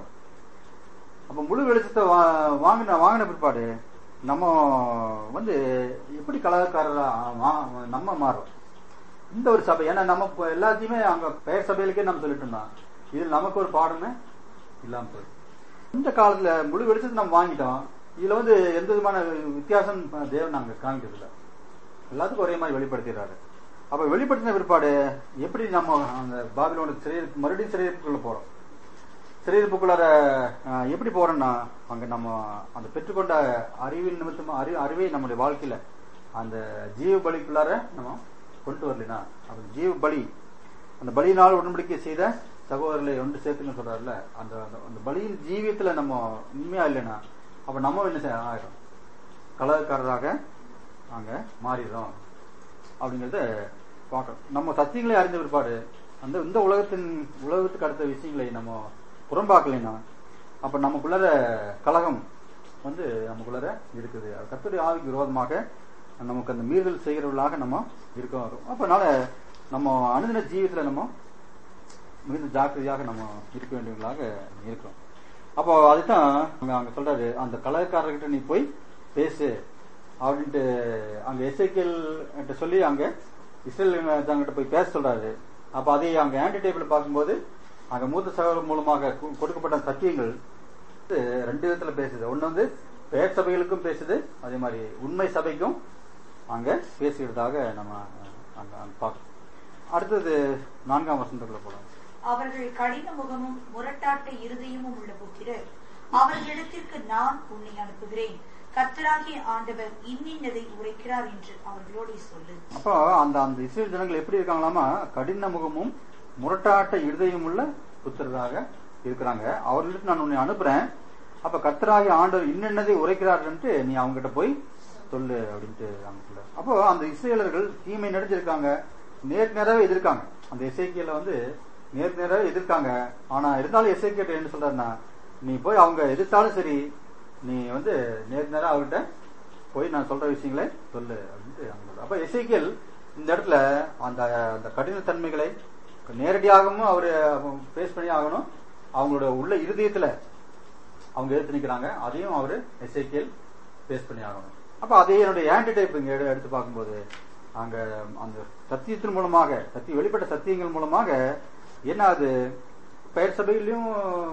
அப்ப முழு வெளிச்சத்தை வா- வாங்கின வாங்கின பிற்பாடு நம்ம வந்து எப்படி கலாக்காரரா வா- நம்ம மாறுறோம் இந்த ஒரு சபை ஏன்னா நம்ம இப்ப எல்லாத்தையுமே அங்க பெயர் சபைகளுக்கே நம்ம சொல்லிட்டு இருந்தோம் இதில் நமக்கு ஒரு பாடமே இல்லாம போயிடுது இந்த காலத்துல முழு வெளிச்சத்தை நம்ம வாங்கிட்டோம் இதுல வந்து எந்த விதமான வித்தியாசம் தேவன் நாங்க காமிக்கிறது இல்ல எல்லாத்துக்கும் ஒரே மாதிரி வெளிப்படுத்திடுறாரு அப்ப வெளிப்படுத்தின பிற்பாடு எப்படி நம்ம அந்த பாபிலோனுக்கு சிறை மறுபடியும் சிறையிருப்புக்குள்ள போறோம் சிறையிருப்புக்குள்ளார அஹ், எப்படி போறோம்னா அங்க நம்ம அந்த பெற்றுக்கொண்ட அறிவின் நிமித்தமா அறி அறிவை நம்முடைய வாழ்க்கையில அந்த ஜீவ பலிக்குள்ளார நம்ம கொண்டு வரலைனா அந்த ஜீவ பலி அந்த பலியினால் உடன்படிக்கை செய்த சகோதரர்களை ஒன்று சேர்த்துன்னு சொல்றாருல அந்த அந்த- அந்த பலியின் ஜீவியத்துல நம்ம உண்மையா இல்லைன்னா அப்ப நம்ம என்ன செய்ய ஆயிடும் கலகக்காரராக அங்க மாறிடுறோம் அப்படிங்கறத பார்க்கணும் நம்ம சத்தியங்களை அறிந்த பிற்பாடு அந்த இந்த உலகத்தின் உலகத்துக்கு அடுத்த விஷயங்களை நம்ம புறம்பாக்கலைன்னா அப்ப நமக்குள்ளார கலகம் வந்து நமக்குள்ளார இருக்குது அது கர்த்தருடைய ஆவிக்கு விரோதமாக நமக்கு அந்த மீறுதல் செய்கிறவர்களாக நம்ம இருக்க வரும் அப்பனால நம்ம அனுதின ஜீவியத்துல நம்ம மிகுந்த ஜாக்கிரதையாக நம்ம இருக்க வேண்டியவர்களாக இருக்கிறோம் அப்போ அதுதான் அங்க அங்க சொல்றாரு அந்த கலகக்காரர்கிட்ட நீ போய் பேசு அப்படின்ட்டு அங்க எஸ்ஐக்கியல் சொல்லி அங்க இஸ்ரேல் தங்கிட்ட போய் பேச சொல்றாரு அப்ப அதை அங்க ஆன்டி டேபிள் பார்க்கும்போது அங்க மூத்த சகோதரர் மூலமாக கு- கொடுக்கப்பட்ட சத்தியங்கள் வந்து ரெண்டு விதத்துல பேசுது ஒண்ணு வந்து பெயர் சபைகளுக்கும் பேசுது அதே மாதிரி உண்மை சபைக்கும் அங்க பேசுகிறதாக நம்ம அங்க அங்க பார்க்கணும் அடுத்தது நான்காம் வசந்தக்குள்ள போலாம்
அவர்கள் கடின முகமும் முரட்டாட்ட இருதயமும் உள்ள புத்திரர் அவர்களிடத்திற்கு நான் உன்னை அனுப்புகிறேன் கர்த்தராகிய ஆண்டவர் இன்னின்னதை உரைக்கிறார் என்று அவர்களோடு சொல்லு
அப்போ அந்த அந்த இஸ்ரேல் ஜனங்கள் எப்படி இருக்காங்களாமா கடின முகமும் முரட்டாட்ட இருதயம் உள்ள புத்திரராக இருக்கிறாங்க அவர்களுக்கு நான் உன்னை அனுப்புறேன் அப்ப கர்த்தராகிய ஆண்டவர் இன்னென்னதை உரைக்கிறார்ன்ட்டு நீ அவங்ககிட்ட போய் சொல்லு அப்படின்ட்டு அவங்க சொல்றாரு. அப்போ அந்த இஸ்ரேலர்கள் தீமை நடிச்சிருக்காங்க நேருக்கு நேராவே எதிர்க்காங்க அந்த இசைக்கியல வந்து நேருக்கு நேராவே எதிர்க்காங்க ஆனா இருந்தாலும் இசைக்கிட்ட என்ன சொல்றாருன்னா நீ போய் அவங்க எதிர்த்தாலும் சரி நீ வந்து நேருக்கு நேரா அவர்கிட்ட போய் நான் சொல்ற விஷயங்களை சொல்லு அப்படின்ட்டு அவங்க சொல்றாரு. அப்ப எசேக்கியேல் இந்த இடத்துல அந்த அந்த கடினத்தன்மைகளை நேரடியாகவும் அவரு பேஸ் பண்ணி ஆகணும் அவங்களோட உள்ள இருதயத்துல அவங்க எடுத்து நிக்கிறாங்க அதையும் அவரு எசேக்கியேல் பேஸ் பண்ணி ஆகணும் அப்ப அதே என்னுடைய ஆன்டிடைப் இங்க எடு- எடுத்து பார்க்கும்போது அங்க அந்த சத்தியத்தின் மூலமாக சத்திய வெளிப்பட்ட சத்தியங்கள் மூலமாக என்ன அது பெயர் சபையிலையும்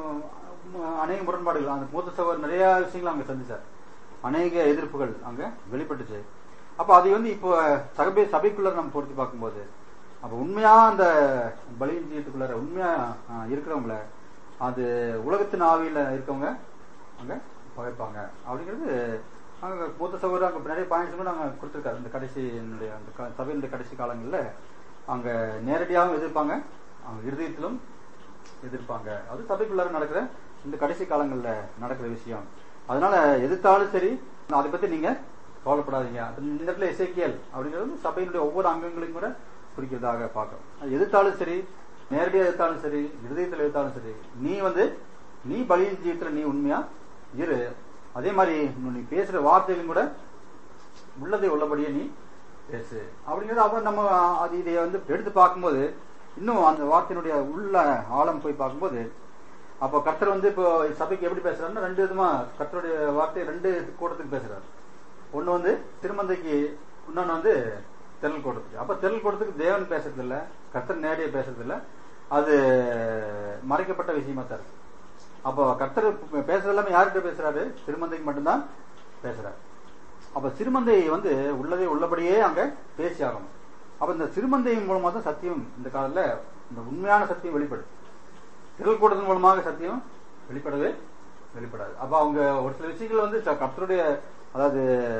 உம், அநேக முரண்பாடுகள் அந்த மூத்த சகோதரர் நிறைய விஷயங்கள் அங்க சந்திச்சார் அநேக எதிர்ப்புகள் அங்க வெளிப்பட்டுச்சு அப்ப அதை வந்து இப்போ சபை சபைக்குள்ள நம்ம பொருத்தி பார்க்கும்போது அப்ப உண்மையா அந்த பலியின் ஜீவத்துக்குள்ளார உண்மையா ஆஹ், இருக்கிறவங்கள அது உலகத்தின் ஆவியில இருக்கவங்க அங்க பகைப்பாங்க அப்படிங்கிறது அங்க மூத்த சகோதரர் அங்க நிறைய பாயிண்ட்ஸ் கூட அங்க கொடுத்திருக்காரு இந்த கடைசி என்னுடைய அந்த க- சபையினுடைய கடைசி காலங்கள்ல அங்க நேரடியாகவும் எதிர்ப்பாங்க அவங்க இருதயத்திலும் எதிர்ப்பாங்க அது சபைக்குள்ளார நடக்கிற இந்த கடைசி காலங்கள்ல நடக்கிற விஷயம் அதனால எதிர்த்தாலும் சரி அதை பத்தி நீங்க கவலைப்படாதீங்க அது இந்த இடத்துல எசேக்கியல் அப்படிங்கிறது வந்து சபையினுடைய ஒவ்வொரு அங்கங்களையும் கூட குறிக்கிறதாக பார்க்கணும் அது எதிர்த்தாலும் சரி நேரடியாக எதிர்த்தாலும் சரி இருதயத்தில் எதிர்த்தாலும் சரி நீ வந்து நீ பலியின் ஜீவித்துல நீ உண்மையா இரு அதே மாதிரி நீ பேசுற வார்த்தையிலும் கூட உள்ளதை உள்ளபடியே நீ பேசு அப்படிங்கிறது அப்புறம் நம்ம அது இதை வந்து எடுத்து பார்க்கும்போது இன்னும் அந்த வார்த்தையினுடைய உள்ள ஆழம் போய் பார்க்கும்போது அப்போ கர்த்தர் வந்து இப்போ சபைக்கு எப்படி பேசுறாருன்னா ரெண்டு விதமா கர்த்தருடைய வார்த்தை ரெண்டு கூட்டத்துக்கு பேசுறாரு ஒண்ணு வந்து திருமந்தைக்கு இன்னொன்னு வந்து தெருள் கூட்டத்துக்கு அப்ப தெருள் கூட்டத்துக்கு தேவன் பேசுறது இல்ல கர்த்தர் நேரடியா பேசுறது இல்ல அது மறைக்கப்பட்ட விஷயமா தான் இருக்கு அப்போ கர்த்தர் பேசுறது எல்லாமே யார்கிட்ட பேசுறாரு திருமந்தைக்கு மட்டும்தான் பேசுறாரு அப்ப சிறுமந்தை வந்து உள்ளதே உள்ளபடியே அங்க பேசி ஆகணும் அப்ப இந்த சிறுமந்தையின் மூலமா தான் சத்தியம் இந்த காலத்துல இந்த உண்மையான சத்தியம் வெளிப்படும் திரள் கூட்டத்தின் மூலமாக சத்தியம் வெளிப்படவே வெளிப்படாது அப்ப அவங்க ஒரு சில விஷயங்கள் வந்து ச- கர்த்தருடைய அதாவது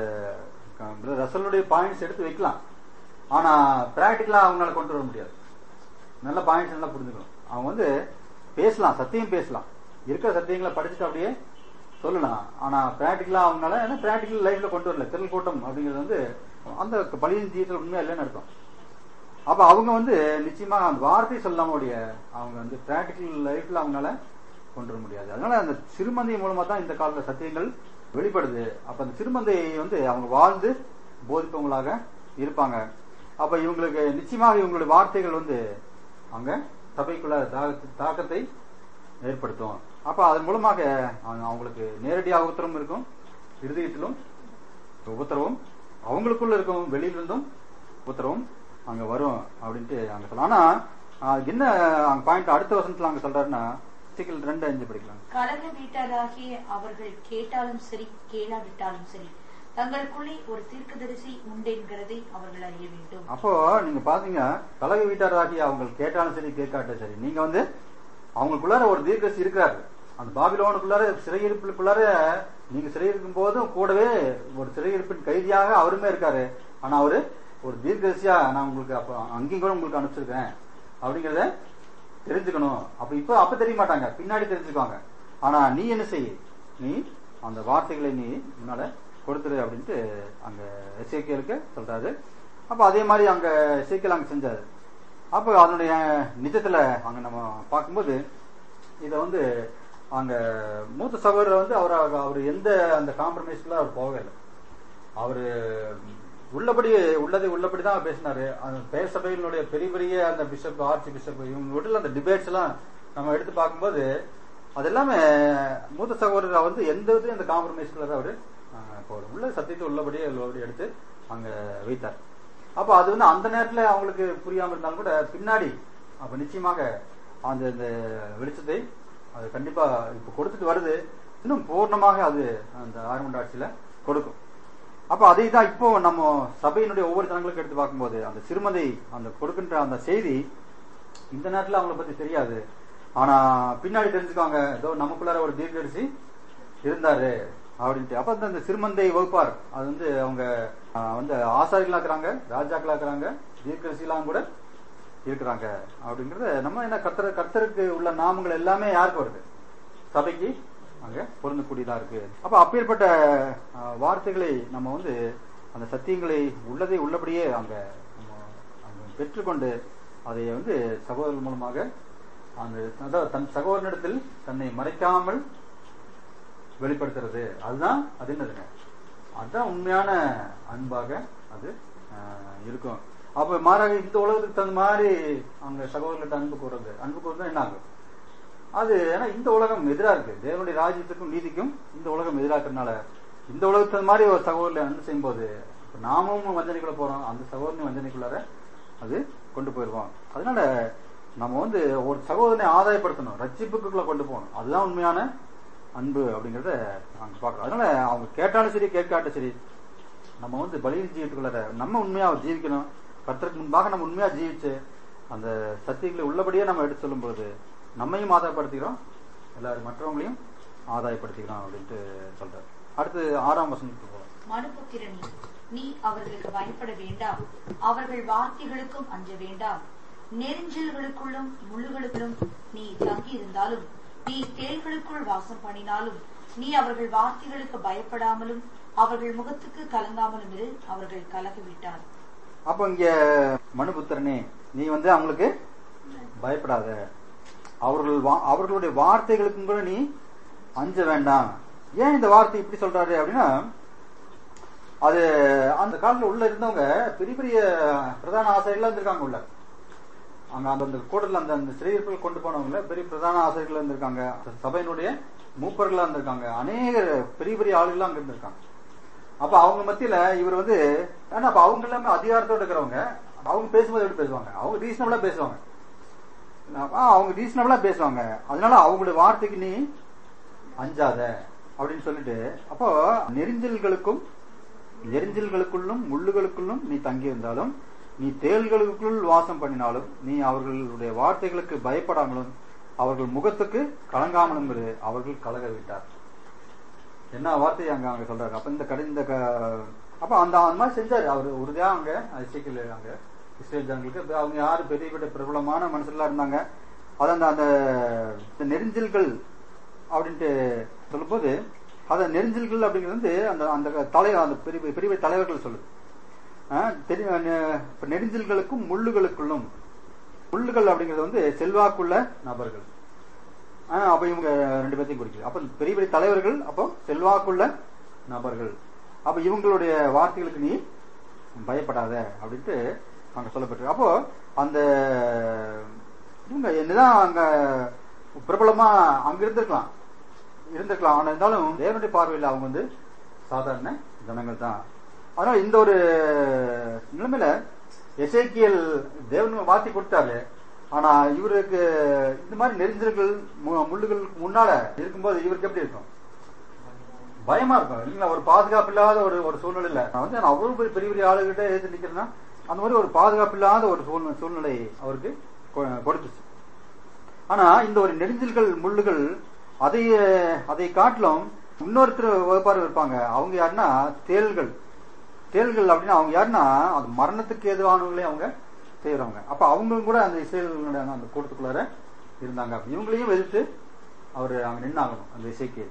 க- ரசலுடைய பாயிண்ட்ஸ் எடுத்து வைக்கலாம் ஆனா பிராக்டிக்கலா அவங்களால கொண்டு வர முடியாது நல்ல பாயிண்ட்ஸ் நல்லா புரிஞ்சுக்கணும் அவங்க வந்து பேசலாம் சத்தியம் பேசலாம் இருக்கிற சத்தியங்களை படிச்சுட்டு அப்படியே சொல்லலாம் ஆனா பிராக்டிக்கலா அவங்களால ஏன்னா பிராக்டிக்கல் லைஃப்ல கொண்டு வரல திரள் கூட்டம் அப்படிங்கிறது வந்து அந்த பலியின் ஜீவிதத்தில் உண்மையா இல்லைன்னு அர்த்தம் அப்ப அவங்க வந்து நிச்சயமா அந்த வார்த்தை சொல்லாம உடைய அவங்க வந்து பிராக்டிக்கல் லைஃப்ல அவங்களால கொண்டு வர முடியாது அதனால அந்த சிறுமந்தை மூலமா தான் இந்த காலத்துல சத்தியங்கள் வெளிப்படுது அப்ப அந்த சிறுமந்தை வந்து அவங்க வாழ்ந்து போதிப்பவங்களாக இருப்பாங்க அப்ப இவங்களுக்கு நிச்சயமாக இவங்களுடைய வார்த்தைகள் வந்து அங்க சபைக்குள்ள தாக்க- தாக்கத்தை ஏற்படுத்தும் அப்ப அதன் மூலமாக அவங்க- அவங்களுக்கு நேரடியாக உத்தரவும் இருக்கும் இருதயத்திலும் உபத்திரவும் அவங்களுக்குள்ள இருக்கும் வெளியிலிருந்தும் உத்தரவும் அங்க வரும் அப்படின்ட்டு அங்க சொல்லலாம் ஆனா அதுக்கு என்ன அங்க பாயிண்ட் அடுத்த வசனத்துல அங்க சொல்றாருன்னா சிக்கல் ரெண்டு அஞ்சு படிக்கலாம்
கலக வீட்டாராகிய அவர்கள் கேட்டாலும் சரி கேளாவிட்டாலும் சரி தங்களுக்குள்ளே ஒரு தீர்க்கதரிசி உண்டென்கிறதை அவர்கள் அறிய வேண்டும்
அப்போ நீங்க பாத்தீங்க கலக வீட்டாராகி அவங்க கேட்டாலும் சரி கேட்காட்டும் சரி நீங்க வந்து அவங்களுக்குள்ளார ஒரு தீர்க்கசி இருக்கிறாரு அந்த பாபிலோனுக்குள்ளார சிறையிருப்புக்குள்ளார நீங்க சிறையிருக்கும் போதும் கூடவே ஒரு சிறையிருப்பின் கைதியாக அவருமே இருக்காரு ஆனா அவரு ஒரு தீர்க்கதரிசியா நான் உங்களுக்கு அப்ப அங்கேயும் கூட உங்களுக்கு அனுப்பிச்சிருக்கேன் அப்படிங்கறத தெரிஞ்சுக்கணும் அப்ப இப்ப அப்ப தெரிய மாட்டாங்க பின்னாடி தெரிஞ்சுக்குவாங்க ஆனா நீ என்ன செய் நீ அந்த வார்த்தைகளை நீ முன்னால கொடுத்துரு அப்படின்ட்டு அங்க எசேக்கியலுக்கு சொல்றாரு அப்ப அதே மாதிரி அங்க எசேக்கியல் அங்க செஞ்சாரு அப்ப அதனுடைய நிஜத்துல அங்க நம்ம பார்க்கும்போது இத வந்து அங்க மூத்த சகோதரர் வந்து அவர் அவர் எந்த அந்த காம்ப்ரமைஸ்க்குள்ள அவர் போகவே இல்லை அவரு உள்ளபடி உள்ளதை உள்ளபடி தான் பேசினாரு அந்த பெயர் சபையினுடைய பெரிய பெரிய அந்த பிஷப் ஆர்ச்சி பிஷப் இவங்க வீட்டுல அந்த டிபேட்ஸ் எல்லாம் நம்ம எடுத்து பார்க்கும்போது அது எல்லாமே மூத்த சகோதரர் வந்து எந்த விதத்தையும் அந்த காம்ப்ரமைஸ்க்குள்ள தான் அவரு அஹ், போறாரு. உள்ள சத்தியத்தை உள்ளபடியே உள்ளபடி எடுத்து அங்க வைத்தார் அப்ப அது வந்து அந்த நேரத்துல அவங்களுக்கு புரியாம இருந்தாலும் கூட பின்னாடி அப்ப நிச்சயமாக அந்த இந்த வெளிச்சத்தை அது கண்டிப்பா இப்ப கொடுத்துட்டு வருது இன்னும் பூர்ணமாக அது அந்த ஆர்மண்ட் ஆட்சியில கொடுக்கும் அப்ப அதை தான் இப்போ நம்ம சபையினுடைய ஒவ்வொரு தனங்களுக்கும் எடுத்து பார்க்கும்போது அந்த சிறுமதை அந்த கொடுக்கின்ற அந்த செய்தி இந்த நேரத்துல அவங்கள பத்தி தெரியாது ஆனா பின்னாடி தெரிஞ்சுக்குவாங்க ஏதோ நமக்குள்ளார ஒரு தீர்க்கதரிசி இருந்தாரு அப்படின்ட்டு அப்ப அந்த- அந்த சிறுமந்தை வகுப்பார் அது வந்து அவங்க ஆஹ், வந்து ஆசாரிகளா இருக்கிறாங்க ராஜாக்களா இருக்கிறாங்க தீர்க்கதரிசிலாம் கூட இருக்கிறாங்க அப்படிங்கறத நம்ம என்ன கர்த்தர் கர்த்தருக்கு உள்ள நாமங்கள் எல்லாமே யாருக்கு வருது சபைக்கு அங்க பொருந்தக்கூடியதா இருக்கு அப்ப அப்பேற்பட்ட ஆஹ், வார்த்தைகளை நம்ம வந்து அந்த சத்தியங்களை உள்ளதை உள்ளபடியே அங்க நம்ம அங்க பெற்றுக்கொண்டு அதை வந்து சகோதரர் மூலமாக அந்த அதாவது தன் சகோதரனிடத்தில் தன்னை மறைக்காமல் வெளிப்படுத்துறது அதுதான் அது என்னதுங்க அதுதான் உண்மையான அன்பாக அது ஆஹ், இருக்கும் அப்ப மாறாக இந்த உலகத்துக்கு தகுந்த மாதிரி அவங்க சகோதரர்கிட்ட அன்பு கூறுறது அன்பு கூறுறது என்ன ஆகும் அது ஏன்னா இந்த உலகம் எதிரா இருக்கு தேவனுடைய ராஜ்யத்துக்கும் நீதிக்கும் இந்த உலகம் எதிரா இருக்கிறதுனால இந்த உலகத்துக்கு தகுந்த மாதிரி ஒரு சகோதரரை அன்பு செய்யும்போது இப்ப நாமும் வஞ்சனைக்குள்ள போறோம் அந்த சகோதரனையும் வஞ்சனைக்குள்ளார அது கொண்டு போயிருவோம் அதனால நம்ம வந்து ஒரு சகோதரனை ஆதாயப்படுத்தணும் ரட்சிப்புக்குள்ள கொண்டு போகணும் அதுதான் உண்மையான அன்பு அப்படிங்கறத நாங்க பார்க்கறோம் அதனால அவங்க கேட்டாலும் சரி கேட்காட்டும் சரி நம்ம வந்து பலியின் ஜீவித்துக்குள்ளார நம்ம உண்மையா ஜீவிக்கணும் கர்த்தருக்கு முன்பாக நம்ம உண்மையா ஜீவிச்சு அந்த சத்தியங்களை உள்ளபடியே நம்ம எடுத்து சொல்லும் பொழுது நம்மையும் ஆதாயப்படுத்திக்கிறோம் எல்லாரும் மற்றவங்களையும் ஆதாயப்படுத்திக்கிறோம் அப்படின்ட்டு சொல்றாரு அடுத்து ஆறாம் வசனத்துக்கு போகலாம்
மனுபுத்திரனி நீ அவர்களுக்கு பயப்பட வேண்டாம் அவர்கள் வார்த்தைகளுக்கும் அஞ்ச வேண்டாம் நெருஞ்சல்களுக்குள்ளும் முள்ளுகளுக்குள்ளும் நீ தங்கி இருந்தாலும் நீ தேள்களுக்குள் வாசம் பண்ணினாலும் நீ அவர்கள் வார்த்தைகளுக்கு பயப்படாமலும் அவர்கள் முகத்துக்கு கலங்காமலும் இரு அவர்கள் கலகிவிட்டார்
அப்ப இங்க மனுபுத்திரனே நீ வந்து அவங்களுக்கு பயப்படாத அவர்கள் வா- அவர்களுடைய வார்த்தைகளுக்கும் கூட நீ அஞ்ச வேண்டாம் ஏன் இந்த வார்த்தை இப்படி சொல்றாரு அப்படின்னா அது அந்த காலத்துல உள்ள இருந்தவங்க பெரிய பெரிய பிரதான ஆசிரியர்களா இருந்திருக்காங்க உள்ள அங்க அந்த அந்த கூட்டத்தில் அந்த அந்த சிறையிருப்பில் கொண்டு போனவங்க பெரிய பிரதான ஆசிரியர்கள் இருந்திருக்காங்க சபையினுடைய மூப்பர்களா இருந்திருக்காங்க அநேக பெரிய பெரிய ஆளுகள் அங்க இருந்திருக்காங்க அப்ப அவங்க மத்தியில இவர் வந்து ஏன்னா அப்ப அவங்க எல்லாமே அதிகாரத்தோட இருக்கிறவங்க அவங்க பேசும்போது எப்படி பேசுவாங்க அவங்க ரீசனபிளா பேசுவாங்க அப்ப அவங்க ரீசனபிளா பேசுவாங்க அதனால அவங்களுடைய வார்த்தைக்கு நீ அஞ்சாத அப்படின்னு சொல்லிட்டு அப்போ நெரிஞ்சல்களுக்கும் நெரிஞ்சல்களுக்குள்ளும் முள்ளுகளுக்குள்ளும் நீ தங்கி இருந்தாலும் நீ தேள்களுக்குள் வாசம் பண்ணினாலும் நீ அவர்களுடைய வார்த்தைகளுக்கு பயப்படாமலும் அவர்கள் முகத்துக்கு கலங்காமலும் இரு அவர்கள் கலக விட்டார் என்ன வார்த்தை அங்க அங்க சொல்றாரு அப்ப இந்த கடை இந்த க- அப்ப அந்த அந்த மாதிரி செஞ்சாரு அவர் உறுதியா அங்க சீக்கிரம் அங்க இஸ்ரேல் ஜனங்களுக்கு இப்ப அவங்க யாரு பெரிய பெரிய பிரபலமான மனுஷர்களா இருந்தாங்க அது அந்த அந்த இந்த நெரிஞ்சல்கள் அப்படின்ட்டு சொல்லும்போது அத நெரிஞ்சல்கள் அப்படிங்கிறது வந்து அந்த அந்த தலைவர் அந்த பெரிய பெரிய பெரிய தலைவர்கள் சொல்லுது ஆஹ் தெரி- நெ- இப்ப நெரிஞ்சல்களுக்கும் முள்ளுகளுக்குள்ளும் முள்ளுகள் அப்படிங்கிறது வந்து செல்வாக்குள்ள நபர்கள் ஆஹ் அப்ப இவங்க ரெண்டு பேர்த்தையும் குறிக்குது அப்ப பெரிய பெரிய தலைவர்கள் அப்போ செல்வாக்குள்ள நபர்கள் அப்ப இவங்களுடைய வார்த்தைகளுக்கு நீ பயப்படாத அப்படின்ட்டு அங்க சொல்லப்பட்டிருக்கு அப்போ அந்த இவங்க என்னதான் அங்க பிரபலமா அங்க இருந்திருக்கலாம் இருந்திருக்கலாம் ஆனா இருந்தாலும் தேவனுடைய பார்வையில் அவங்க வந்து சாதாரண ஜனங்கள் தான் அதனால இந்த ஒரு நிலைமையில எசேக்கியல் தேவன் வார்த்தை கொடுத்தாரு ஆனா இவருக்கு இந்த மாதிரி நெரிஞ்சல்கள் மு- முள்ளுகளுக்கு முன்னால இருக்கும்போது இவருக்கு எப்படி இருக்கும் பயமா இருக்கும் இல்லைங்களா ஒரு பாதுகாப்பு இல்லாத ஒரு ஒரு சூழ்நிலையில நான் வந்து நான் அவ்வளவு பெரிய பெரிய பெரிய ஆளுகிட்ட எதிர்த்து நிக்கிறேன்னா அந்த மாதிரி ஒரு பாதுகாப்பு இல்லாத ஒரு சூழ்நிலை சூழ்நிலை அவருக்கு கொ- கொடுத்துச்சு ஆனா இந்த ஒரு நெரிஞ்சல்கள் முள்ளுகள் அதை அதை காட்டிலும் இன்னொருத்தர் வகுப்பார் இருப்பாங்க அவங்க யாருன்னா தேள்கள் தேள்கள் அப்படின்னா அவங்க யாருன்னா அது மரணத்துக்கு எதுவானவங்களே அவங்க செய்யறவங்க அப்ப அவங்களும் கூட அந்த இசைகளுடைய அந்த கூட்டத்துக்குள்ளார இருந்தாங்க அப்ப இவங்களையும் எதிர்த்து அவர் அங்க நின்னாகணும் அந்த இசைக்கு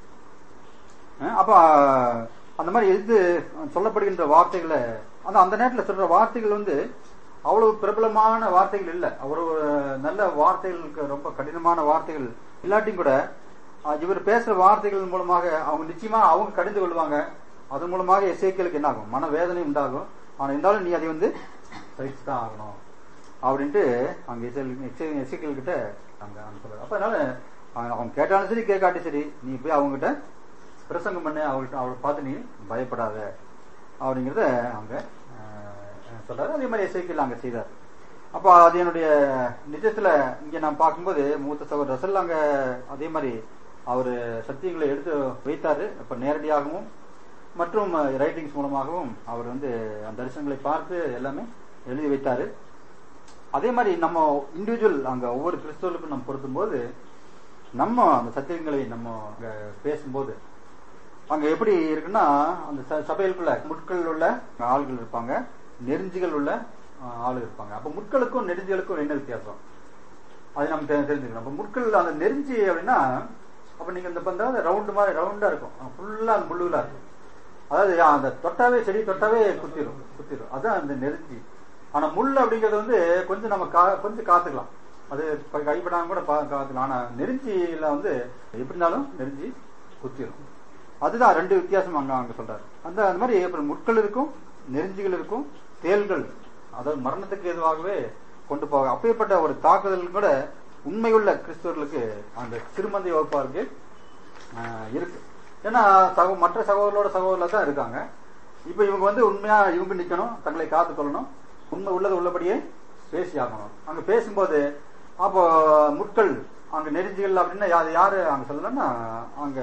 அஹ் அப்ப அந்த மாதிரி எதிர்த்து சொல்லப்படுகின்ற வார்த்தைகளை அந்த அந்த நேரத்துல சொல்ற வார்த்தைகள் வந்து அவ்வளவு பிரபலமான வார்த்தைகள் இல்ல அவ்வளவு நல்ல வார்த்தைகளுக்கு ரொம்ப கடினமான வார்த்தைகள் இல்லாட்டியும் கூட அஹ் இவர் பேசுற வார்த்தைகள் மூலமாக அவங்க நிச்சயமா அவங்க கடிந்து கொள்வாங்க அதன் மூலமாக எசேக்கியலுக்கு என்ன ஆகும் மன வேதனை உண்டாகும் ஆனா இருந்தாலும் நீ அதை வந்து சகிச்சு தான் ஆகணும் அப்படின்ட்டு அங்க எசேக்கியல் கிட்ட அங்க அங்க சொல்றாரு அப்ப அதனால அவங்க- அவங்க கேட்டாலும் சரி கேட்காட்டும் சரி நீ போய் அவங்க கிட்ட பிரசங்கம் பண்ணு அவள்கிட்ட அவளை பார்த்து நீ பயப்படாத அப்படிங்கறத அங்க அஹ், சொல்றாரு அதே மாதிரி எசேக்கியல் அங்க செய்தார் அப்ப அது என்னுடைய நிஜத்துல இங்க நான் பார்க்கும்போது மூத்த சகோதரர் ரசல் அங்க அதே மாதிரி அவரு சத்தியங்களை எடுத்து வைத்தாரு இப்ப நேரடியாகவும் மற்றும் ரைட்டிங்ஸ் மூலமாகவும் அவர் வந்து அந்த தரிசனங்களை பார்த்து எல்லாமே எழுதி வைத்தாரு அதே மாதிரி நம்ம இண்டிவிஜுவல் அங்க ஒவ்வொரு கிறிஸ்தவர்களுக்கும் நம்ம பொருத்தும்போது நம்ம அந்த சத்தியங்களை நம்ம அங்க பேசும்போது அங்க எப்படி இருக்குன்னா அந்த ச- சபைகளுக்குள்ள முட்கள் உள்ள ஆள்கள் இருப்பாங்க நெருஞ்சிகள் உள்ள அஹ், ஆளுகள் இருப்பாங்க அப்ப முட்களுக்கும் நெருஞ்சிகளுக்கும் என்ன வித்தியாசம் அது நம்ம தெரி- தெரிஞ்சுக்கணும் அப்ப முட்கள் அந்த நெருஞ்சி அப்படின்னா அப்ப நீங்க இந்த பந்தா ரவுண்டு மாதிரி ரவுண்டா இருக்கும் ஃபுல்லா அந்த முள்ளுகளா இருக்கும் அதாவது அந்த தொட்டாவே செடி தொட்டாவே குத்திரும் குத்திரும் அதான் அந்த நெருஞ்சி ஆனா முள் அப்படிங்கிறது வந்து கொஞ்சம் நம்ம கா- கொஞ்சம் காத்துக்கலாம் அது ப- கைப்படாம கூட பா- காத்துக்கலாம் ஆனா நெருஞ்சியில வந்து எப்படி இருந்தாலும் நெருஞ்சி குத்திரும் அதுதான் ரெண்டு வித்தியாசம் அங்க அங்க சொல்றாரு அந்த அந்த மாதிரி அப்புறம் முட்கள் இருக்கும் நெருஞ்சிகள் இருக்கும் தேள்கள் அதாவது மரணத்துக்கு எதுவாகவே கொண்டு போக அப்பேற்பட்ட ஒரு தாக்குதல் கூட உண்மையுள்ள கிறிஸ்தவர்களுக்கு அந்த சிறுமந்தை வகுப்பாருக்கு ஆஹ், இருக்கு ஏன்னா சகோ மற்ற சகோதரோட சகோதரில் தான் இருக்காங்க இப்ப இவங்க வந்து உண்மையா இவங்க நிக்கணும் தங்களை காத்துக்கொள்ளணும் உண்மை உள்ளது உள்ளபடியே பேசி ஆகணும் அங்க பேசும்போது அப்போ முட்கள் அங்க நெருஞ்சிகள் அப்படின்னா யா- அது யாரு அங்க சொல்லலன்னா அங்க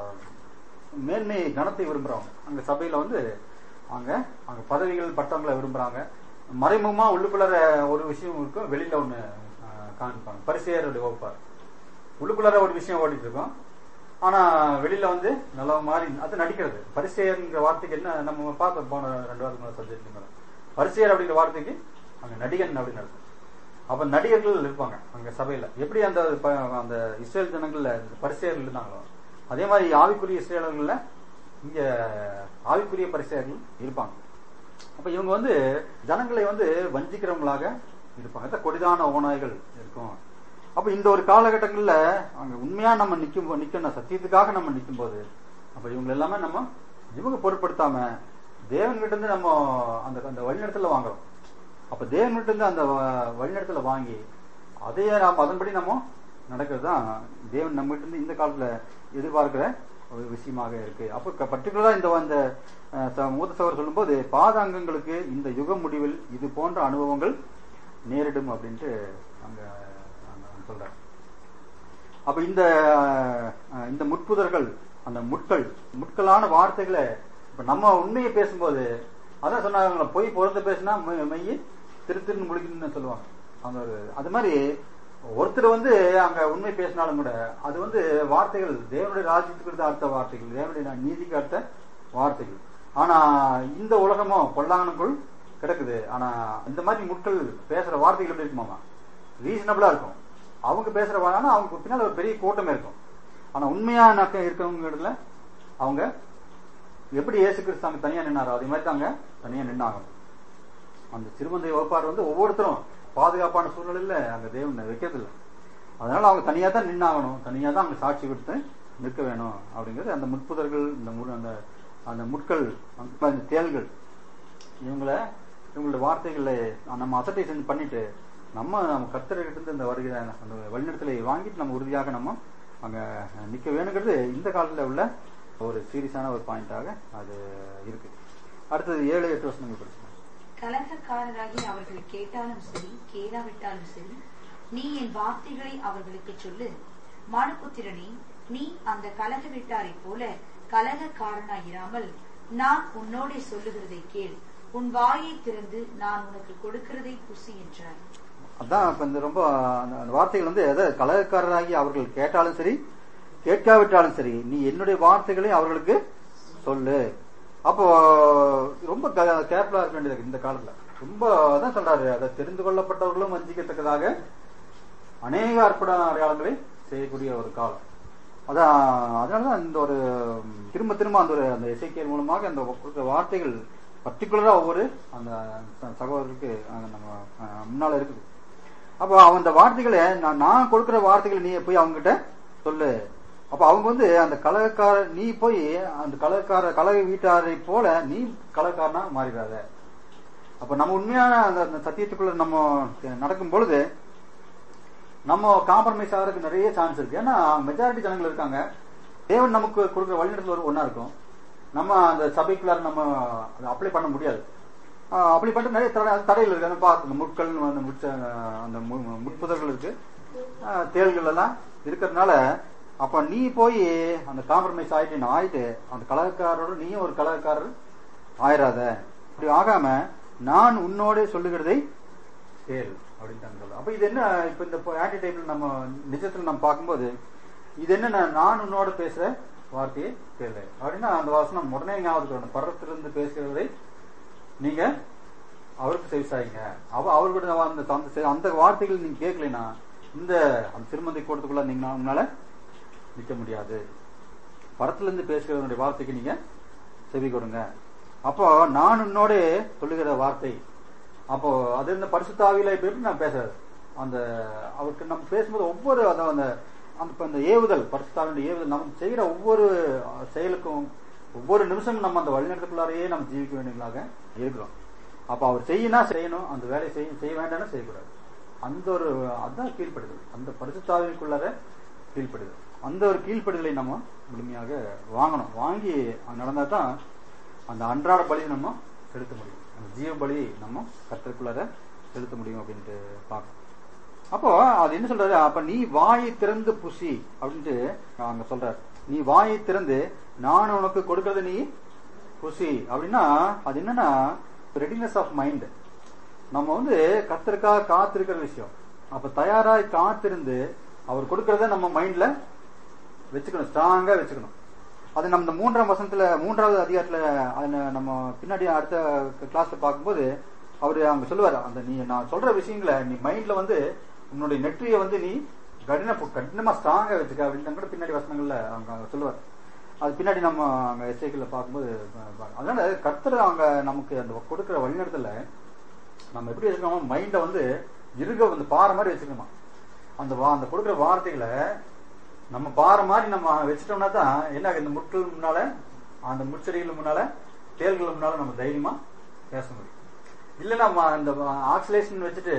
மேன்மை கனத்தை விரும்புறவங்க அங்க சபையில வந்து அங்க அங்க பதவிகள் பட்டங்களை விரும்புறாங்க மறைமுகமா உள்ளுக்குள்ளார ஒரு விஷயம் இருக்கும் வெளியில ஒண்ணு ஆஹ், காமிப்பாங்க பரிசெயருடைய வகுப்பார் உள்ளுக்குள்ளார ஒரு விஷயம் ஓடிட்டு இருக்கும் ஆனா வெளியில வந்து நல்ல மாதிரி அது நடிக்கிறது பரிசெயர்ங்கிற வார்த்தைக்கு என்ன நம்ம பார்க்க போன ரெண்டு வாரத்துக்கு சப்ஜெக்ட் பரிசெயர் அப்படிங்கிற வார்த்தைக்கு அங்க நடிகன் அப்படின்னு அர்த்தம் அப்ப நடிகர்கள் இருப்பாங்க அங்க சபையில எப்படி அந்த ப- அந்த இஸ்ரேல் ஜனங்கள்ல இந்த பரிசெயர்கள் இருந்தாங்களோ அதே மாதிரி ஆவிக்குரிய இஸ்ரேலர்கள்ல இங்க ஆவிக்குரிய பரிசெயர்கள் இருப்பாங்க அப்ப இவங்க வந்து ஜனங்களை வந்து வஞ்சிக்கிறவங்களாக இருப்பாங்க அதான் கொடிதான ஓநாய்கள் இருக்கும் அப்ப இந்த ஒரு காலகட்டங்கள்ல அங்க உண்மையா நம்ம நிக்கும் போ- நிக்கணும் சத்தியத்துக்காக நம்ம நிக்கும் போது அப்ப இவங்க எல்லாமே நம்ம இவங்க பொருட்படுத்தாம தேவன்கிட்ட இருந்து நம்ம அந்த அந்த வழிநடத்தல வாங்குறோம் அப்ப தேவன்கிட்ட இருந்து அந்த வ- வழிநடத்தல வாங்கி அதையே நாம் அதன்படி நம்ம நடக்கிறது தான் தேவன் நம்மகிட்ட இருந்து இந்த காலத்துல எதிர்பார்க்கிற ஒரு விஷயமாக இருக்கு அப்போ பர்டிகுலரா இந்த அந்த அஹ், ச- மூத்த சவர் சொல்லும்போது பாதாங்கங்களுக்கு இந்த யுக முடிவில் இது போன்ற அனுபவங்கள் நேரிடும் அப்படின்ட்டு அங்க அங்க சொல்றாரு அப்ப இந்த அஹ், இந்த முட்புதர்கள் அந்த முட்கள் முட்களான வார்த்தைகளை இப்ப நம்ம உண்மையை பேசும்போது அதான் சொன்னாங்க பொய் பொறுத்து பேசினா மெய் மெய் திரு திருன்னு முழிக்கணும்னு சொல்லுவாங்க அந்த ஒரு அது மாதிரி ஒருத்தர் வந்து அங்க உண்மை பேசினாலும் கூட அது வந்து வார்த்தைகள் தேவனுடைய ராஜ்யத்துக்கு அடுத்த வார்த்தைகள் தேவனுடைய நீதிக்கு அடுத்த வார்த்தைகள் ஆனா இந்த உலகமோ பொல்லாங்கனுக்குள் கிடக்குது ஆனா இந்த மாதிரி முட்கள் பேசுற வார்த்தைகள் எப்படி இருக்குமாமா ரீசனபிளா இருக்கும் அவங்க பேசுற வா- ஆனா அவங்க பின்னால ஒரு பெரிய கூட்டமே இருக்கும் ஆனா உண்மையான இருக்கவங்க இடத்துல அவங்க எப்படி இயேசு கிறிஸ்து அங்க தனியா நின்னாரோ அதே மாதிரி தாங்க தனியா நின்னாங்க அந்த சிறுமந்தை வகுப்பார் வந்து ஒவ்வொருத்தரும் பாதுகாப்பான சூழ்நிலையில அங்க தேவன் வைக்கிறது இல்லை அதனால அவங்க தனியா தான் நின்னாகணும் தனியா தான் அவங்க சாட்சி கொடுத்து நிற்க வேணும் அப்படிங்கிறது அந்த முட்புதர்கள் இந்த மு- அந்த அந்த முட்கள் அந்த அந்த தேள்கள் இவங்களை இவங்களுடைய வார்த்தைகளை நம்ம அசர்டேஷன் பண்ணிட்டு நம்ம நம்ம கர்த்தர்கிட்ட இருந்து இந்த வருகிற அந்த வழிநடத்தலை வாங்கிட்டு நம்ம உறுதியாக நம்ம அங்க நிக்க வேணுங்கிறது இந்த காலத்துல உள்ள ஒரு சீரியஸான ஒரு பாயிண்டாக அது இருக்கு அடுத்தது ஏழு எட்டு வருஷம் படிச்சுக்கோங்க
கலகக்காரராகி அவர்கள் கேட்டாலும் சரி கேளாவிட்டாலும் சரி நீ என் வார்த்தைகளை அவர்களுக்கு சொல்லு மனுபுத்திரனே நீ அந்த கலக வீட்டாரைப் போல கலகக்காரனாயிராமல் நான் உன்னோடே சொல்லுகிறதை கேள் உன் வாயை திறந்து நான் உனக்கு கொடுக்கிறதை புசி என்றார்
அதான் இப்ப இந்த ரொம்ப அந்த அந்த வார்த்தைகள் வந்து எதை கலகக்காரராகி அவர்கள் கேட்டாலும் சரி கேட்காவிட்டாலும் சரி நீ என்னுடைய வார்த்தைகளை அவர்களுக்கு சொல்லு அப்போ ரொம்ப கேர்ஃபுல்லா இருக்க வேண்டியது இருக்கு இந்த காலத்துல ரொம்ப அதான் சொல்றாரு அதை தெரிந்து கொள்ளப்பட்டவர்களும் வஞ்சிக்கத்தக்கதாக அநேக அற்புத அடையாளங்களை செய்யக்கூடிய ஒரு காலம் அதான் அதனாலதான் இந்த ஒரு திரும்ப திரும்ப அந்த ஒரு அந்த இசைக்கியல் மூலமாக அந்த கொடுக்குற வார்த்தைகள் பர்டிகுலரா ஒவ்வொரு அந்த ச- சகோதரருக்கு அங்க நம்ம அஹ், முன்னால இருக்குது அப்போ அவன் அந்த வார்த்தைகளை நான் நான் கொடுக்கிற வார்த்தைகளை நீ போய் அவங்க கிட்ட சொல்லு அப்ப அவங்க வந்து அந்த கலகக்கார நீ போய் அந்த கலகக்கார கலக வீட்டாரை போல நீ கலகக்காரனா மாறிடாத அப்ப நம்ம உண்மையான அந்த அந்த சத்தியத்துக்குள்ள நம்ம நடக்கும் பொழுது நம்ம காம்ப்ரமைஸ் ஆகிறதுக்கு நிறைய சான்ஸ் இருக்கு ஏன்னா மெஜாரிட்டி ஜனங்கள் இருக்காங்க தேவன் நமக்கு கொடுக்குற வழிநடத்தல் ஒரு ஒன்றா இருக்கும் நம்ம அந்த சபைக்குள்ளார நம்ம அதை அப்ளை பண்ண முடியாது அப்ளை பண்ணிட்டு நிறைய தடை தடைகள் இருக்கு அந்த பார்த்து அந்த முட்கள் அந்த முட்ச அந்த மு- முட்புதர்கள் இருக்கு ஆஹ் தேள்கள் எல்லாம் இருக்கிறதுனால அப்ப நீ போய் அந்த காம்ப்ரமைஸ் ஆயிட்டு நான் ஆயிட்டு அந்த கலகக்காரரோட நீயும் ஒரு கலகக்காரர் ஆயிராத அப்படி ஆகாம நான் உன்னோட சொல்லுகிறதை கேள் அப்படின்னு சொல்ல அப்ப இது என்ன இப்ப இந்த ஆன்டி டைப்ல நம்ம நிஜத்துல நம்ம பார்க்கும்போது இது என்ன நான் உன்னோட பேசுற வார்த்தையை கேளு அப்படின்னா அந்த வசனம் உடனே ஞாபகத்துக்கு வரணும் பரத்திலிருந்து பேசுகிறதை நீங்க அவருக்கு செவிசாயிங்க அவ அவர்கிட்ட அந்த அந்த- அந்த வார்த்தைகள் நீங்க கேட்கலைன்னா இந்த அந்த திருமந்தை கூட்டத்துக்குள்ள நீங்க உங்களால நிக்க முடியாது பரத்துல இருந்து பேசுகிறவனுடைய வார்த்தைக்கு நீங்க செவி கொடுங்க அப்போ நான் உன்னோட சொல்லுகிற வார்த்தை அப்போ அது இந்த பரிசுத்தாவில இப்ப எப்படி நான் பேசுறது அந்த அவருக்கு நம்ம பேசும்போது ஒவ்வொரு அத- அந்த அந்த இப்ப இந்த ஏவுதல் பரிசுத்தாவினுடைய ஏவுதல் நம்ம செய்கிற ஒவ்வொரு அஹ், செயலுக்கும் ஒவ்வொரு நிமிஷமும் நம்ம அந்த வழிநடத்துக்குள்ளாரையே நம்ம ஜீவிக்க வேண்டியவங்களாக இருக்கிறோம் அப்ப அவர் செய்யினா செய்யணும் அந்த வேலையை செய்ய செய்ய வேண்டாம்னா செய்யக்கூடாது அந்த ஒரு அதான் கீழ்ப்படுதல் அந்த பரிசுத்தாவிற்குள்ளார கீழ்ப்படுதல் அந்த ஒரு கீழ்ப்படுதலை நம்ம முழுமையாக வாங்கணும் வாங்கி நடந்தா தான் அந்த அன்றாட பலியை நம்ம செலுத்த முடியும் அந்த ஜீவ பலி நம்ம கத்திற்குள்ளார செலுத்த முடியும் அப்படின்ட்டு பார்க்கணும் அப்போ அது என்ன சொல்றாரு அப்ப நீ வாயை திறந்து புசி அப்படின்ட்டு அங்க சொல்றாரு நீ வாயை திறந்து நான் உனக்கு கொடுக்கறது நீ புசி அப்படின்னா அது என்னன்னா ரெடினஸ் ஆஃப் மைண்ட் நம்ம வந்து கத்திற்காக காத்திருக்கிற விஷயம் அப்ப தயாராய் காத்திருந்து அவர் கொடுக்கறத நம்ம மைண்ட்ல வச்சுக்கணும் ஸ்ட்ராங்கா வச்சுக்கணும் அது நம்ம இந்த மூன்றாம் வசனத்துல மூன்றாவது அதிகாரத்துல அதுல நம்ம பின்னாடி அடுத்த கிளாஸ்ல பார்க்கும்போது அவரு அங்க சொல்லுவாரு அந்த நீ நான் சொல்ற விஷயங்களை நீ மைண்ட்ல வந்து உன்னுடைய நெற்றியை வந்து நீ கடின கடினமா ஸ்ட்ராங்கா வச்சுக்க அப்படின்னு கூட பின்னாடி வசனங்கள்ல அவங்க அங்க சொல்லுவார் அது பின்னாடி நம்ம அங்க எஸ்ஐக்கள்ல பார்க்கும்போது பா- அதனால கர்த்தர் அவங்க நமக்கு அந்த கொடுக்கிற வழிநடத்தல நம்ம எப்படி வச்சுக்கணும் மைண்ட வந்து இருக வந்து பாறை மாதிரி வச்சுக்கணுமா அந்த வா- அந்த கொடுக்குற வார்த்தைகளை நம்ம பாறை மாதிரி நம்ம வச்சுட்டோம்னா தான் என்ன ஆகுது? இந்த முட்கள் முன்னால அந்த முச்செடிகள் முன்னால தேள்கள் முன்னால நம்ம தைரியமா பேச முடியும் இல்லைன்னா ம- இந்த ஆக்சிலேஷன் வச்சுட்டு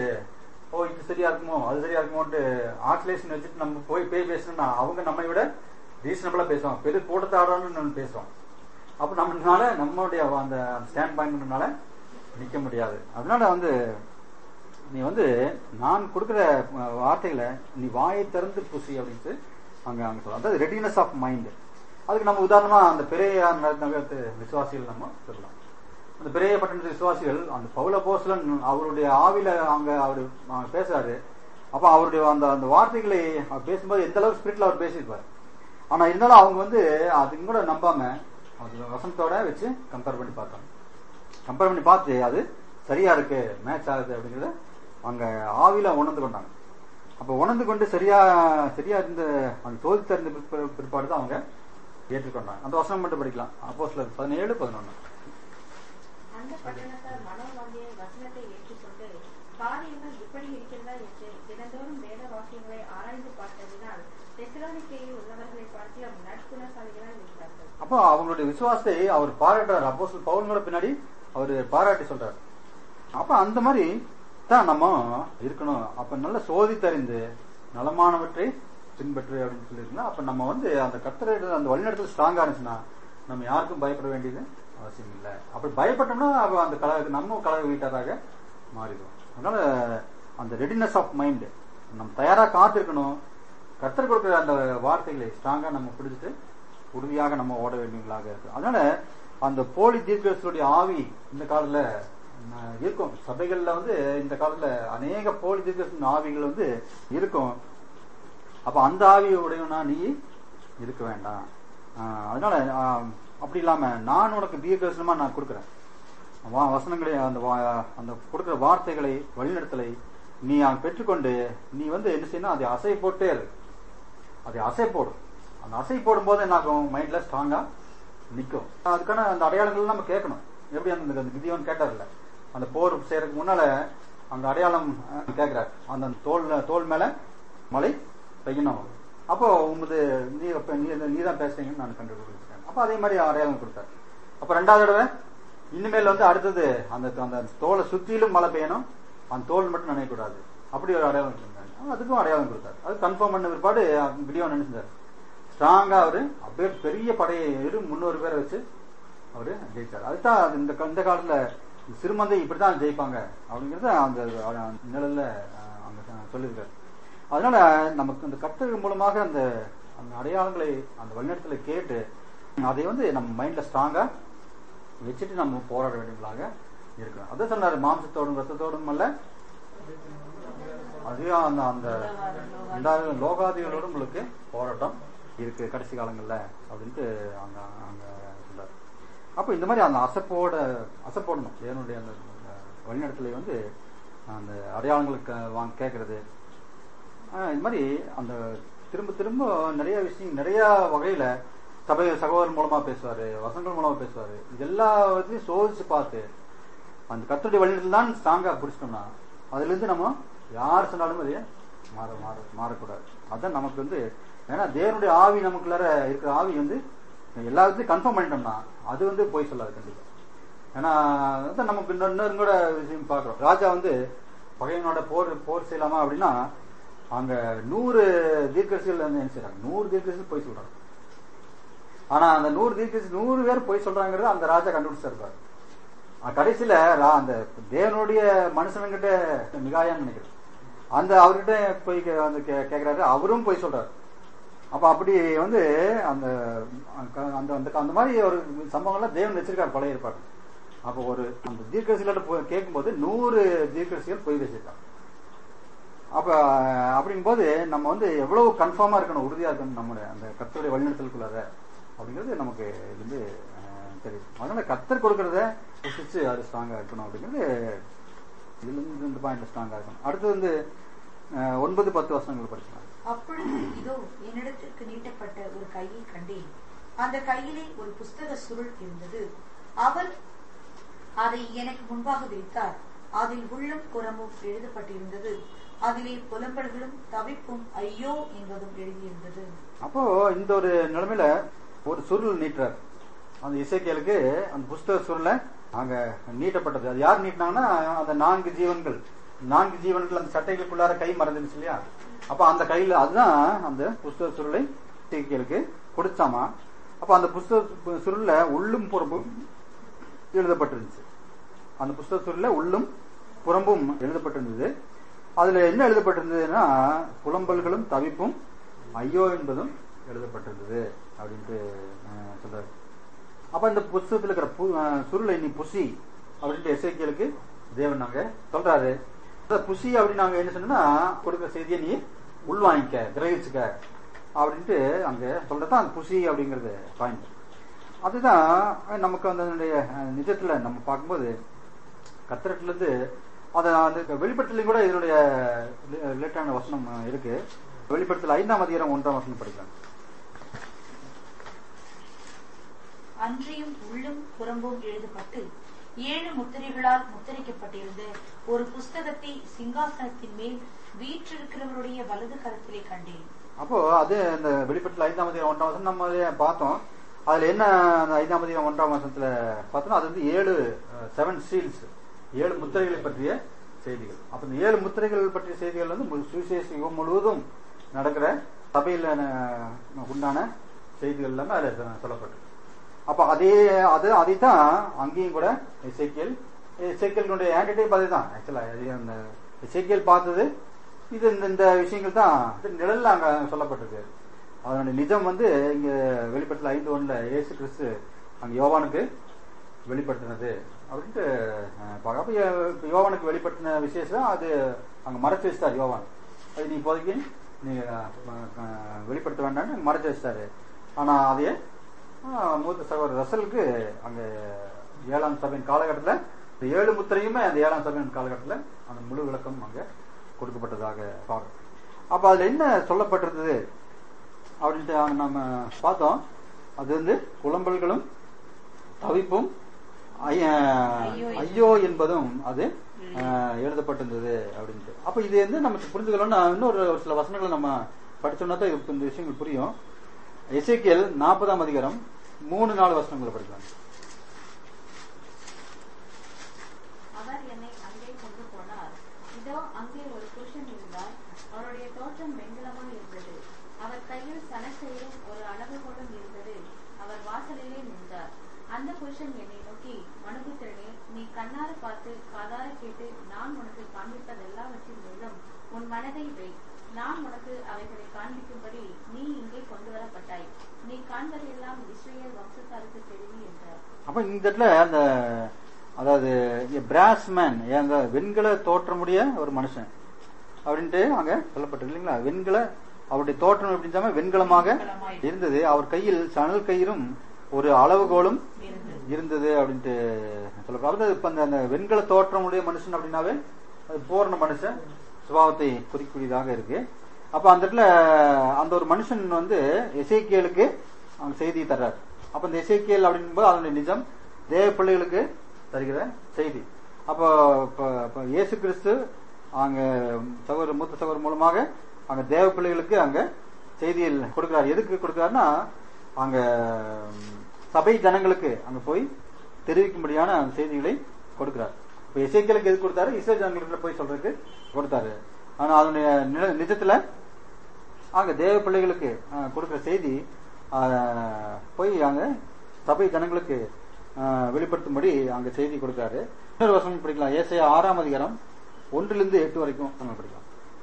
ஓ இது சரியா இருக்குமோ அது சரியா இருக்குமோன்ட்டு ஆக்சிலேஷன் வச்சுட்டு நம்ம போய் பேய் பேசணும்னா அவங்க நம்மை விட ரீசனபிளா பேசுவோம் பெரிய கூட்டத்தை ஆடணும்னு நம்ம பேசுவோம் அப்ப நம்மனால நம்மளுடைய அந்த ஸ்டாண்ட் பாயிண்ட்னால நிக்க முடியாது அதனால வந்து நீ வந்து நான் கொடுக்குற அஹ், வார்த்தைகளை நீ வாயை திறந்து புசி அப்படின்ட்டு அங்க அங்க சொல்ல அதாவது ரெடினஸ் ஆஃப் மைண்ட் அதுக்கு நம்ம உதாரணமா அந்த பெரிய நகரத்து விசுவாசிகள் நம்ம சொல்லலாம் அந்த பெரிய பட்டணத்து விசுவாசிகள் அந்த பவுல போஸ்லன் அவருடைய ஆவில அங்க அவர் பேசுறாரு அப்ப அவருடைய அந்த அந்த வார்த்தைகளை அவர் பேசும்போது எந்த அளவுக்கு ஸ்பிரிட்ல அவர் பேசியிருப்பார் ஆனா இருந்தாலும் அவங்க வந்து அதுக்கு கூட நம்பாம அது வசனத்தோட வச்சு கம்பேர் பண்ணி பார்த்தாங்க கம்பேர் பண்ணி பார்த்து அது சரியா இருக்கு மேட்ச் ஆகுது அப்படிங்கறத அங்க ஆவில உணர்ந்து கொண்டாங்க அப்ப உணர்ந்து கொண்டு சரியா சரியா இருந்த அந்த தோதி தெரிந்த பிற்ப- பிற்பாடு தான் அவங்க ஏற்றுக்கொண்டாங்க அந்த வசனம் மட்டும் படிக்கலாம் அப்போ சில பதினேழு பதினொன்னு
அந்த பட்டணத்தார் மனோவாந்திய வசனத்தை ஏற்றுக்கொண்டு காரியங்கள் இப்படி இருக்கிறதா என்று தினந்தோறும் வேத வாக்கியங்களை ஆராய்ந்து பார்த்ததினால் தெசலோனிக்கேயில் உள்ளவர்களை பார்த்திலும் நற்குணசாலிகளாய் இருந்தார்கள்
அப்போ அவங்களுடைய விசுவாசத்தை அவர் பாராட்டுறாரு அப்போ பவுலோட பின்னாடி அவர் பாராட்டி சொல்றாரு அப்ப அந்த மாதிரி தான் நம்ம இருக்கணும் அப்ப நல்ல சோதித்தறிந்து நலமானவற்றை பின்பற்று அப்படின்னு சொல்லியிருந்தா அப்ப நம்ம வந்து அந்த கத்தரை அந்த வழிநடத்தல் ஸ்ட்ராங்கா இருந்துச்சுன்னா நம்ம யாருக்கும் பயப்பட வேண்டியது அவசியம் இல்லை அப்படி பயப்பட்டோம்னா அப்ப அந்த கலக நம்ம கலக வீட்டாராக மாறிடும் அதனால அந்த ரெடினஸ் ஆஃப் மைண்ட் நம்ம தயாரா காத்திருக்கணும் கத்தர் கொடுக்குற அந்த வார்த்தைகளை ஸ்ட்ராங்கா நம்ம பிடிச்சிட்டு உறுதியாக நம்ம ஓட வேண்டியவங்களாக இருக்கு அதனால அந்த போலி தீர்க்கதரிசிகளுடைய ஆவி இந்த காலத்துல அஹ், இருக்கும் சபைகள்ல வந்து இந்த காலத்துல அநேக போலி தீர்க்கதரிசின் ஆவிகள் வந்து இருக்கும் அப்ப அந்த ஆவியை உடையவனா நீ இருக்க வேண்டாம் ஆஹ், அதனால ஆஹ், அப்படி இல்லாம நான் உனக்கு தீர்க்கதரிசனமா நான் கொடுக்குறேன் வா- வசனங்களை அந்த வா- அந்த கொடுக்குற வார்த்தைகளை வழிநடத்தலை நீ அங்க பெற்றுக்கொண்டு நீ வந்து என்ன செய்யணும் அதை அசை போட்டே இரு அதை அசை போடும் அந்த அசை போடும்போது என்ன ஆகும் மைண்ட்ல ஸ்ட்ராங்கா நிக்கும் அதுக்கான அந்த அடையாளங்கள் நம்ம கேட்கணும் எப்படி அந்த அந்த கிதியோன் கேட்டார்ல அந்த போர் செய்யறதுக்கு முன்னால அந்த அடையாளம் அஹ், கேட்கிறார் அந்த தோல் தோல் மேல மழை பெய்யணும் அப்போ உமது நீ அப்ப நீ நீ தான் பேசுறீங்கன்னு நான் கண்டுபிடிச்சிட்டேன் அப்ப அதே மாதிரி அடையாளம் கொடுத்தார் அப்ப ரெண்டாவது தடவை இனிமேல் வந்து அடுத்தது அந்த அந்த தோலை சுத்திலும் மழை பெய்யணும் அந்த தோல் மட்டும் நினைக்கக்கூடாது அப்படி ஒரு அடையாளம் கொடுத்தாங்க அதுக்கும் அடையாளம் கொடுத்தாரு அது கன்ஃபார்ம் பண்ண பிற்பாடு வீடியோ நினைச்சிருந்தாரு ஸ்ட்ராங்கா அவரு அப்படியே பெரிய படையை இரு முன்னூறு பேரை வச்சு அவரு ஜெயிச்சார் அதுதான் அது இந்த க- இந்த காலத்துல சிறுமந்தை இப்படிதான் ஜெயிப்பாங்க அப்படிங்கறத அந்த அஹ், நிழல்ல அஹ், அங்க சொ- சொல்லியிருக்காரு அதனால நமக்கு அந்த கட்டளை மூலமாக அந்த அந்த அடையாளங்களை அந்த வழிநடத்தலை கேட்டு அதை வந்து நம்ம மைண்ட்ல ஸ்ட்ராங்கா வச்சுட்டு நம்ம போராட வேண்டியவங்களாக இருக்கணும் அதை சொன்னாரு மாம்சத்தோடும் ரத்தத்தோடும் அல்ல அதுவும் அந்த அந்த அந்த லோகாதிகளோடும் உங்களுக்கு போராட்டம் இருக்கு கடைசி காலங்கள்ல அப்படின்ட்டு அங்க அங்க சொல்றாரு அப்ப இந்த மாதிரி அந்த அசப்போட அசப்போடணும் தேவனுடைய அந்த அஹ், வழிநடத்தலை வந்து அந்த அடையாளங்களுக்கு வாங்க கேட்கறது ஆஹ் இது மாதிரி அந்த திரும்ப திரும்ப நிறைய விஷயம் நிறைய வகையில சபை சகோதரன் மூலமா பேசுவாரு வசனங்கள் மூலமா பேசுவாரு இது எல்லா விதத்தையும் சோதிச்சு பார்த்து அந்த கத்தருடைய வழியில் தான் ஸ்ட்ராங்கா பிடிச்சிட்டோம்னா அதுல இருந்து நம்ம யார் சொன்னாலும் அது மாற மாற மாறக்கூடாது அதான் நமக்கு வந்து ஏன்னா தேவனுடைய ஆவி நமக்குள்ளார இருக்கிற ஆவி வந்து எல்லா விதத்தையும் கன்ஃபார்ம் பண்ணிட்டோம்னா அது வந்து போய் சொல்லாது கண்டிப்பா ஏன்னா அதான் நமக்கு இன்னொரு இன்னொரு கூட விஷயம் பார்க்குறோம் ராஜா வந்து பகைவனோட போர் போர் செய்யலாமா அப்படின்னா அங்க நூறு தீர்க்கரசிகள் வந்து என்ன செய்றாங்க நூறு தீர்க்கரசிகள் போய் சொல்றாங்க ஆனா அந்த நூறு தீர்க்கரசி நூறு பேர் போய் சொல்றாங்கிறது அந்த ராஜா கண்டுபிடிச்சு இருப்பாரு அஹ் கடைசியில ரா- அந்த தேவனுடைய மனுஷனுங்கிட்ட மிகாயான்னு நினைக்கிறேன் அந்த அவர்கிட்ட போய் கே- வந்து கே- கேக்குறாரு அவரும் போய் சொல்றாரு அப்ப அப்படி வந்து அந்த அந்த அந்த அந்த மாதிரி ஒரு சம்பவங்கள்லாம் தேவன் வச்சிருக்காரு பழைய ஏற்பாடு அப்போ ஒரு அந்த தீர்க்கரசிகளோட போய் கேட்கும்போது நூறு தீர்க்கரசிகள் போய் வச்சிருக்காங்க அப்ப அப்படிங்கும்போது நம்ம வந்து எவ்வளவு கன்ஃபார்மா இருக்கணும் உறுதியா இருக்கணும் நம்மளுடைய அந்த கத்தருடைய வழிநடத்தலுக்குள்ளார அப்படிங்கிறது நமக்கு இது வந்து அஹ், தெரியும் அதனால கத்தர் கொடுக்கறத ருசிச்சு அது ஸ்ட்ராங்கா இருக்கணும் அப்படிங்கிறது இதுல இருந்து இந்த பாயிண்ட் ஸ்ட்ராங்கா இருக்கணும் அடுத்து வந்து அஹ், ஒன்பது பத்து வருஷங்கள் படிக்கலாம்
அப்பொழுது இதோ என்னிடத்திற்கு நீட்டப்பட்ட ஒரு கையை கண்டேன் அந்த கையிலே ஒரு புஸ்தக சுருள் இருந்தது அவர் அதை எனக்கு முன்பாக விரித்தார் அதில் உள்ளும் புறமும் எழுதப்பட்டிருந்தது அதிலே புலம்பல்களும் தவிப்பும் ஐயோ என்பதும் எழுதியிருந்தது
அப்போ இந்த ஒரு நிலைமையில ஒரு சுருள் நீட்டுறார் அந்த இசைக்கியலுக்கு அந்த புஸ்தக சுருளை அங்க நீட்டப்பட்டது அது யார் நீட்டினாங்கன்னா அந்த நான்கு ஜீவன்கள் நான்கு ஜீவன்கள் அந்த சட்டைகளுக்குள்ளார கை மறந்துருச்சு இல்லையா அப்ப அந்த கையில அதுதான் அந்த புஸ்தக சுருளை எசேக்கியேலுக்கு கொடுத்தாமா அப்ப அந்த புஸ்தக சுருள்ல உள்ளும் புறம்பும் எழுதப்பட்டிருந்துச்சு அந்த புஸ்தக சுருள்ல உள்ளும் புறம்பும் எழுதப்பட்டிருந்தது அதுல என்ன எழுதப்பட்டிருந்ததுன்னா புலம்பல்களும் தவிப்பும் ஐயோ என்பதும் எழுதப்பட்டிருந்தது அப்படின்ட்டு அஹ், சொல்றாரு அப்ப இந்த புஸ்தகத்துல இருக்கிற பு- அஹ், சுருளை நீ புசி அப்படின்ட்டு எசேக்கியலுக்கு தேவன் நாங்க சொல்றாரு அந்த புசி அப்படின்னு நாங்க என்ன சொன்னா கொடுக்குற செய்தியை நீ உள்வாங்கிக்க கிரகிச்சுக்க அப்படின்ட்டு அங்க சொல்றதான் அந்த புசி அப்படிங்கறது பாயிண்ட் அதுதான் நமக்கு வந்து அதனுடைய அஹ், நிஜத்துல நம்ம பார்க்கும்போது கத்திரத்துல இருந்து அத அந்த வெளிப்படத்துலயும் கூட இதனுடைய ரிலேட்டான வசனம் அஹ், இருக்கு வெளிப்படத்துல ஐந்தாம் அதிகாரம் ஒன்றாம் வசனம் படிக்கலாம்
அன்றியும் உள்ளும் புறம்பும் எழுதப்பட்டு ஏழு முத்திரைகளால் முத்திரைக்கப்பட்டிருந்த ஒரு புஸ்தகத்தை சிங்காசனத்தின் மேல் வீற்றிருக்கிறவருடைய வலது கரத்திலே கண்டேன்
அப்போ அது அந்த வெளிப்படத்துல ஐந்தாம் அதிகாரம் ஒன்றாம் வசனம் நம்ம அதை பார்த்தோம் அதுல என்ன அந்த ஐந்தாம் அதிகாரம் ஒன்றாம் வசனத்துல பார்த்தோம்னா அது வந்து ஏழு செவன் சீல்ஸ் ஏழு முத்திரைகளை பற்றிய செய்திகள் அப்ப இந்த ஏழு முத்திரைகள் பற்றிய செய்திகள் வந்து மு- சுவிசேஷ யுகம் முழுவதும் நடக்கிற சபையில அஹ், உண்டான செய்திகள் எல்லாமே அதுல சொ- சொல்லப்பட்டிருக்கு அப்ப அதே அது அதைத்தான் அங்கேயும் கூட இசைக்கியல் இசைக்கியலுடைய ஆன்டிடைப் அதுதான் ஆக்சுவலா அந்த இசைக்கியல் பார்த்தது இது இந்த இந்த விஷயங்கள் தான் நிழல்ல அங்க சொல்லப்பட்டிருக்கு அதனுடைய நிஜம் வந்து இங்க வெளிப்படத்துல ஐந்து ஒண்ணுல இயேசு கிறிஸ்து அங்க யோவானுக்கு வெளிப்படுத்தினது அப்படின்ட்டு அஹ், பார்க்க. அப்ப யோ- யோவானுக்கு வெளிப்படுத்தின விசேஷம் அது அங்க மறைச்சு வச்சிட்டார் யோவான் அது நீ இப்போதைக்கு நீ அஹ், அஹ், வெளிப்படுத்த வேண்டாம்னு மறைச்சு வச்சிட்டாரு ஆனா அதையே ஆஹ், மூத்த சகோதரர் ரசலுக்கு அங்க ஏழாம் சபையின் காலகட்டத்துல இந்த ஏழு முத்திரையுமே அந்த ஏழாம் சபையின் காலகட்டத்துல அந்த முழு விளக்கம் அங்க கொடுக்கப்பட்டதாக பார்க்கிறோம் அப்ப அதுல என்ன சொல்லப்பட்டிருந்தது அப்படின்ட்டு அங்க நம்ம பார்த்தோம் அது வந்து குழம்பல்களும் தவிப்பும் ஐய-
ஐயோ
ஐயோ என்பதும் அது ஆஹ், எழுதப்பட்டிருந்தது அப்படின்ட்டு அப்ப இது வந்து நமக்கு புரிஞ்சுக்கணும்னா இன்னொரு ஒரு சில வசனங்களை நம்ம படிச்சோம்னா தான் இது இந்த விஷயங்கள் புரியும் எசேக்கியேல் நாற்பதாம் அதிகாரம் மூணு நாலு வசனங்களை படிக்கலாம்
அவர் என்னை அங்கே கொண்டு போனார் இதோ அங்கே ஒரு புருஷன் இருந்தார் அவருடைய தோற்றம் வெண்கலமாய் இருந்தது அவர் கையில் சனக்கையிலும் ஒரு அளவுகோலும் இருந்தது அவர் வாசலிலே நின்றார் அந்த புருஷன் என்னை நோக்கி மனுபுத்திரனே நீ கண்ணார பார்த்து காதார கேட்டு நான் உனக்கு காண்பிப்பதெல்லாவற்றின் மேலும் உன் மனதை வை நான் உனக்கு அவைகளை காண்பிக்கும்படி நீ இங்கே கொண்டு வரப்பட்டாய் நீ காண்பதையெல்லாம் இஸ்ரேல் வம்சத்தாருக்கு தெரிவி என்றார்
அப்ப இந்த இடத்துல அந்த அதாவது பிராஸ் மேன் அந்த வெண்கல தோற்றமுடைய ஒரு மனுஷன் அப்படின்ட்டு அங்க சொல்லப்பட்டது இல்லைங்களா வெண்கல அவருடைய தோற்றம் எப்படி இருந்தாம வெண்கலமாக
வெண்கலமாய்
இருந்தது அவர் கையில் சணல் கயிறும் ஒரு அளவுகோலும்
இருந்தது.
இருந்தது அப்படின்ட்டு சொல்லப்படுறது இப்ப அந்த அந்த வெண்கல தோற்றமுடைய மனுஷன் அப்படின்னாவே அது பூர்ண மனுஷன் சுபாவத்தை குறிக்கூடியதாக இருக்கு அப்ப அந்த இடத்துல அந்த ஒரு மனுஷன் வந்து எசேக்கியலுக்கு அவங்க செய்தி தர்றார் அப்ப இந்த எசேக்கியல் அப்படின்போது அதனுடைய நிஜம் தேவ பிள்ளைகளுக்கு தருகிற செய்தி அப்போ இப்ப- இப்ப இயேசு கிறிஸ்து அங்க சகோதர மூத்த சகோதரர் மூலமாக அங்க தேவ பிள்ளைகளுக்கு அங்க செய்தியில் கொடுக்கிறார் எதுக்கு கொடுக்கிறாருன்னா அங்க ம், சபை ஜனங்களுக்கு அங்க போய் தெரிவிக்கும்படியான அந்த செய்திகளை கொடுக்கிறார் இப்ப இசைக்கலுக்கு எது கொடுத்தாரு இசை ஜனங்களுக்கு போய் சொல்றதுக்கு கொடுத்தாரு ஆனா அதனுடைய நில- நிஜத்துல அங்க தேவ பிள்ளைகளுக்கு அஹ், கொடுக்கிற செய்தி அஹ், போய் அங்க சபை ஜனங்களுக்கு அஹ், வெளிப்படுத்தும்படி அங்க செய்தி கொடுக்கிறாரு இன்னொரு வசனம் படிக்கலாம் ஏசையா ஆறாம் அதிகாரம் ஒன்றிலிருந்து எட்டு வரைக்கும் நம்ம படிக்கலாம்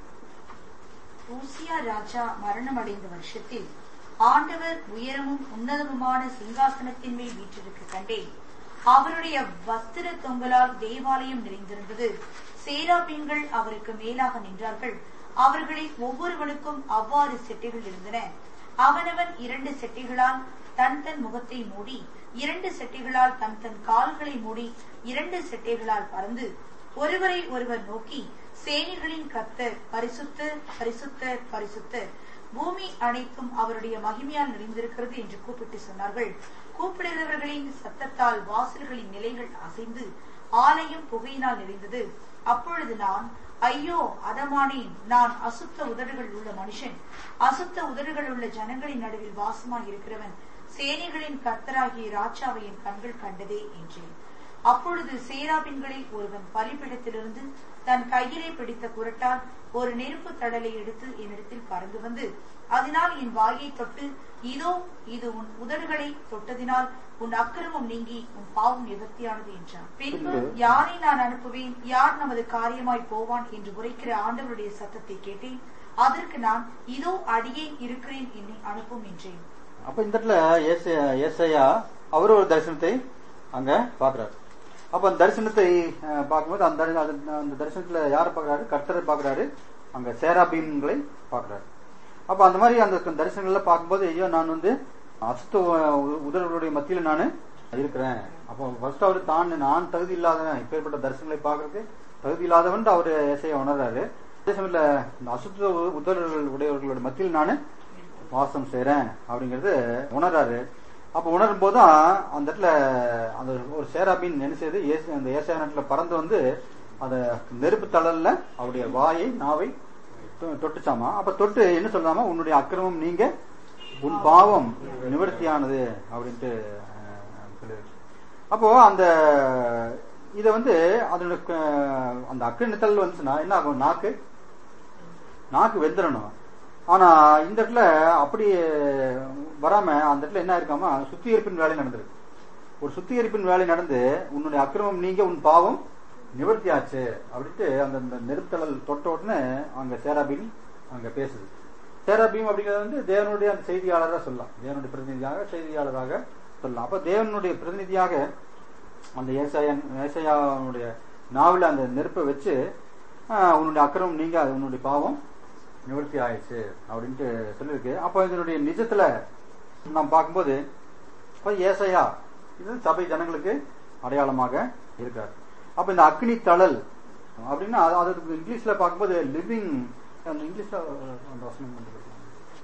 ஊசியா ராஜா மரணம் அடைந்த வருஷத்தில் ஆண்டவர் உயரமும் உன்னதமுமான சிங்காசனத்தின் மேல் வீற்றிருக்க கண்டேன் அவருடைய வஸ்திர தொங்கலால் தேவாலயம் நிறைந்திருந்தது சேராபீன்கள் அவருக்கு மேலாக நின்றார்கள் அவர்களில் ஒவ்வொருவனுக்கும் அவ்வாறு செட்டைகள் இருந்தன அவனவன் இரண்டு செட்டைகளால் தன் தன் முகத்தை மூடி இரண்டு செட்டைகளால் தன் தன் கால்களை மூடி இரண்டு செட்டைகளால் பறந்து ஒருவரை ஒருவர் நோக்கி சேனைகளின் கர்த்தர் பரிசுத்தர் பரிசுத்தர் பரிசுத்தர் பூமி அனைத்தும் அவருடைய மகிமையால் நிறைந்திருக்கிறது என்று கூப்பிட்டு சொன்னார்கள் கூப்பிடுகிறவர்களின் சத்தத்தால் வாசல்களின் நிலைகள் அசைந்து ஆலயம் புகையினால் நிறைந்தது அப்பொழுது நான் ஐயோ அதமானேன் நான் அசுத்த உதடுகள் உள்ள மனுஷன் அசுத்த உதடுகள் உள்ள ஜனங்களின் நடுவில் வாசமாய் இருக்கிறவன் சேனைகளின் கர்த்தராகிய ராஜாவை என் கண்கள் கண்டதே என்றேன் அப்பொழுது சேராபின்களில் ஒருவன் பலிபிடத்திலிருந்து தன் கையிலே பிடித்த குரட்டால் ஒரு நெருப்பு தடலை எடுத்து என்னிடத்தில் பறந்து வந்து அதனால் என் வாயை தொட்டு இதோ இது உன் உதடுகளை தொட்டதினால் உன் அக்கிரமம் நீங்கி உன் பாவம் நிவர்த்தியானது என்றான் பின்பு
பின்பு
யாரை நான் அனுப்புவேன் யார் நமது காரியமாய் போவான் என்று உரைக்கிற ஆண்டவருடைய சத்தத்தை கேட்டேன் அதற்கு நான் இதோ அடியே இருக்கிறேன் என்னை அனுப்பும் என்றேன்
அப்ப இந்த இடத்துல ஏசையா- ஏசையா அவர் ஒரு தரிசனத்தை அங்க பாக்குறாரு அப்ப அந்த தரிசனத்தை அஹ், பார்க்கும்போது அந்த தரி- அது- அந்த தரிசனத்துல யாரை பாக்குறாரு கர்த்தரை பாக்குறாரு அங்க சேராபீன்களை பாக்குறாரு அப்ப அந்த மாதிரி அந்த தரிசனங்கள்ல பார்க்கும்போது ஐயோ நான் வந்து அசுத்த உ- உதடுகளுடைய மத்தியில நான் இருக்கிறேன் அப்போ ஃபர்ஸ்ட் அவர் தான் நான் தகுதி இல்லாதவன் இப்பேற்பட்ட தரிசனங்களை பார்க்கறதுக்கு தகுதி இல்லாதவன் அவர் ஏசையா உணர்றாரு அதே சமயத்துல இந்த அசுத்த உதடுகள் உடையவர்களோட மத்தியில் நான் வாசம் செய்றேன் அப்படிங்கறது உணர்றாரு அப்ப உணரும் போதுதான் அந்த இடத்துல அந்த ஒரு சேராபின் என்ன செய்யுது ஏசு- அந்த ஏசாய நாட்டுல பறந்து வந்து அந்த நெருப்பு தளல்ல அவருடைய வாயை நாவை தொ- தொட்டுச்சாமா அப்ப தொட்டு என்ன சொல்றாமா உன்னுடைய அக்கிரமம் நீங்க உன் பாவம் நிவர்த்தியானது அப்படின்ட்டு அஹ், சொல்லியிருக்கு அப்போ அந்த இத வந்து அதனுடைய க- அந்த அக்கிரணித்தல் வந்துச்சுன்னா என்ன ஆகும் நாக்கு நாக்கு வெந்துடணும் ஆனா இந்த இடத்துல அப்படி வராம அந்த இடத்துல என்ன இருக்காம சுத்திகரிப்பின் வேலை நடந்திருக்கு ஒரு சுத்திகரிப்பின் வேலை நடந்து உன்னுடைய அக்கிரமம் நீங்க உன் பாவம் நிவர்த்தி ஆச்சு அப்படின்ட்டு அந்த அந்த நெருத்தளல் தொட்ட உடனே அங்க சேராபீன் அங்க பேசுது சேராபீம் அப்படிங்கிறது வந்து தேவனுடைய அந்த செய்தியாளராக சொல்லலாம் தேவனுடைய பிரதிநிதியாக செய்தியாளராக சொல்லலாம் அப்ப தேவனுடைய பிரதிநிதியாக அந்த ஏசாயன் ஏசாயாவுடைய நாவல அந்த நெருப்பை வச்சு ஆஹ், உன்னுடைய அக்கிரமம் நீங்க அது உன்னுடைய பாவம் நிவர்த்தி ஆயிடுச்சு அப்படின்ட்டு சொல்லியிருக்கு அப்ப இதனுடைய நிஜத்துல நாம் பார்க்கும்போது இப்ப ஏசையா இது சபை ஜனங்களுக்கு அடையாளமாக இருக்கார் அப்ப இந்த அக்னி தழல் அப்படின்னா அது- அதுக்கு இங்கிலீஷ்ல பார்க்கும்போது லிவிங் அந்த இங்கிலீஷ்ல அந்த வசனம் கொண்டு வரலாம்.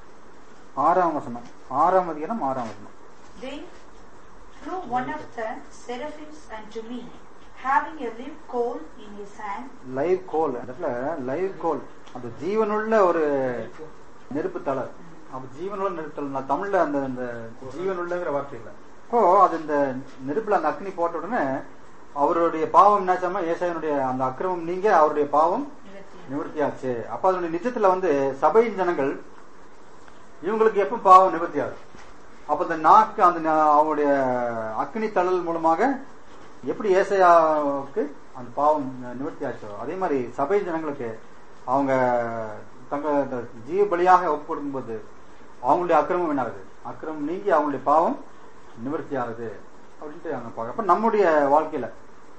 ஆறாம் வசனம் ஆறாம் அதிகாரம் ஆறாம் வசனம்
Then flew one of the seraphims unto me, having a live coal in his hand,
live coal அந்த இடத்துல லைவ் கோல் அந்த ஜீவனுள்ள ஒரு நெருப்பு தளர் அப்ப ஜீவனுள்ள நெருப்பு தளர் நான் தமிழ்ல அந்த அந்த ஜீவனுள்ளங்கிற வார்த்தை இல்ல இப்போ அது இந்த நெருப்புல அந்த அக்னி போட்ட உடனே அவருடைய பாவம் என்னாச்சாம ஏசாயனுடைய அந்த அக்கிரமம் நீங்க அவருடைய பாவம்
நிவர்த்தியானது.
நிவர்த்தியாச்சு அப்ப அதனுடைய நிஜத்துல வந்து சபையின் ஜனங்கள் இவங்களுக்கு எப்ப பாவம் நிவர்த்தி ஆகுது அப்ப இந்த நாக்கு அந்த நா- அவங்களுடைய அக்னி தழல் மூலமாக எப்படி ஏசையாவுக்கு அந்த பாவம் நிவர்த்தி ஆச்சோ அதே மாதிரி சபை ஜனங்களுக்கு அவங்க தங்க இந்த ஜீவ பலியாக ஒப்பு கொடுக்கும்போது அவங்களுடைய அக்கிரமம் என்ன ஆகுது அக்கிரமம் நீங்கி அவங்களுடைய பாவம் நிவர்த்தி ஆகுது அப்படின்ட்டு அங்க பார்க்க அப்ப நம்முடைய வாழ்க்கையில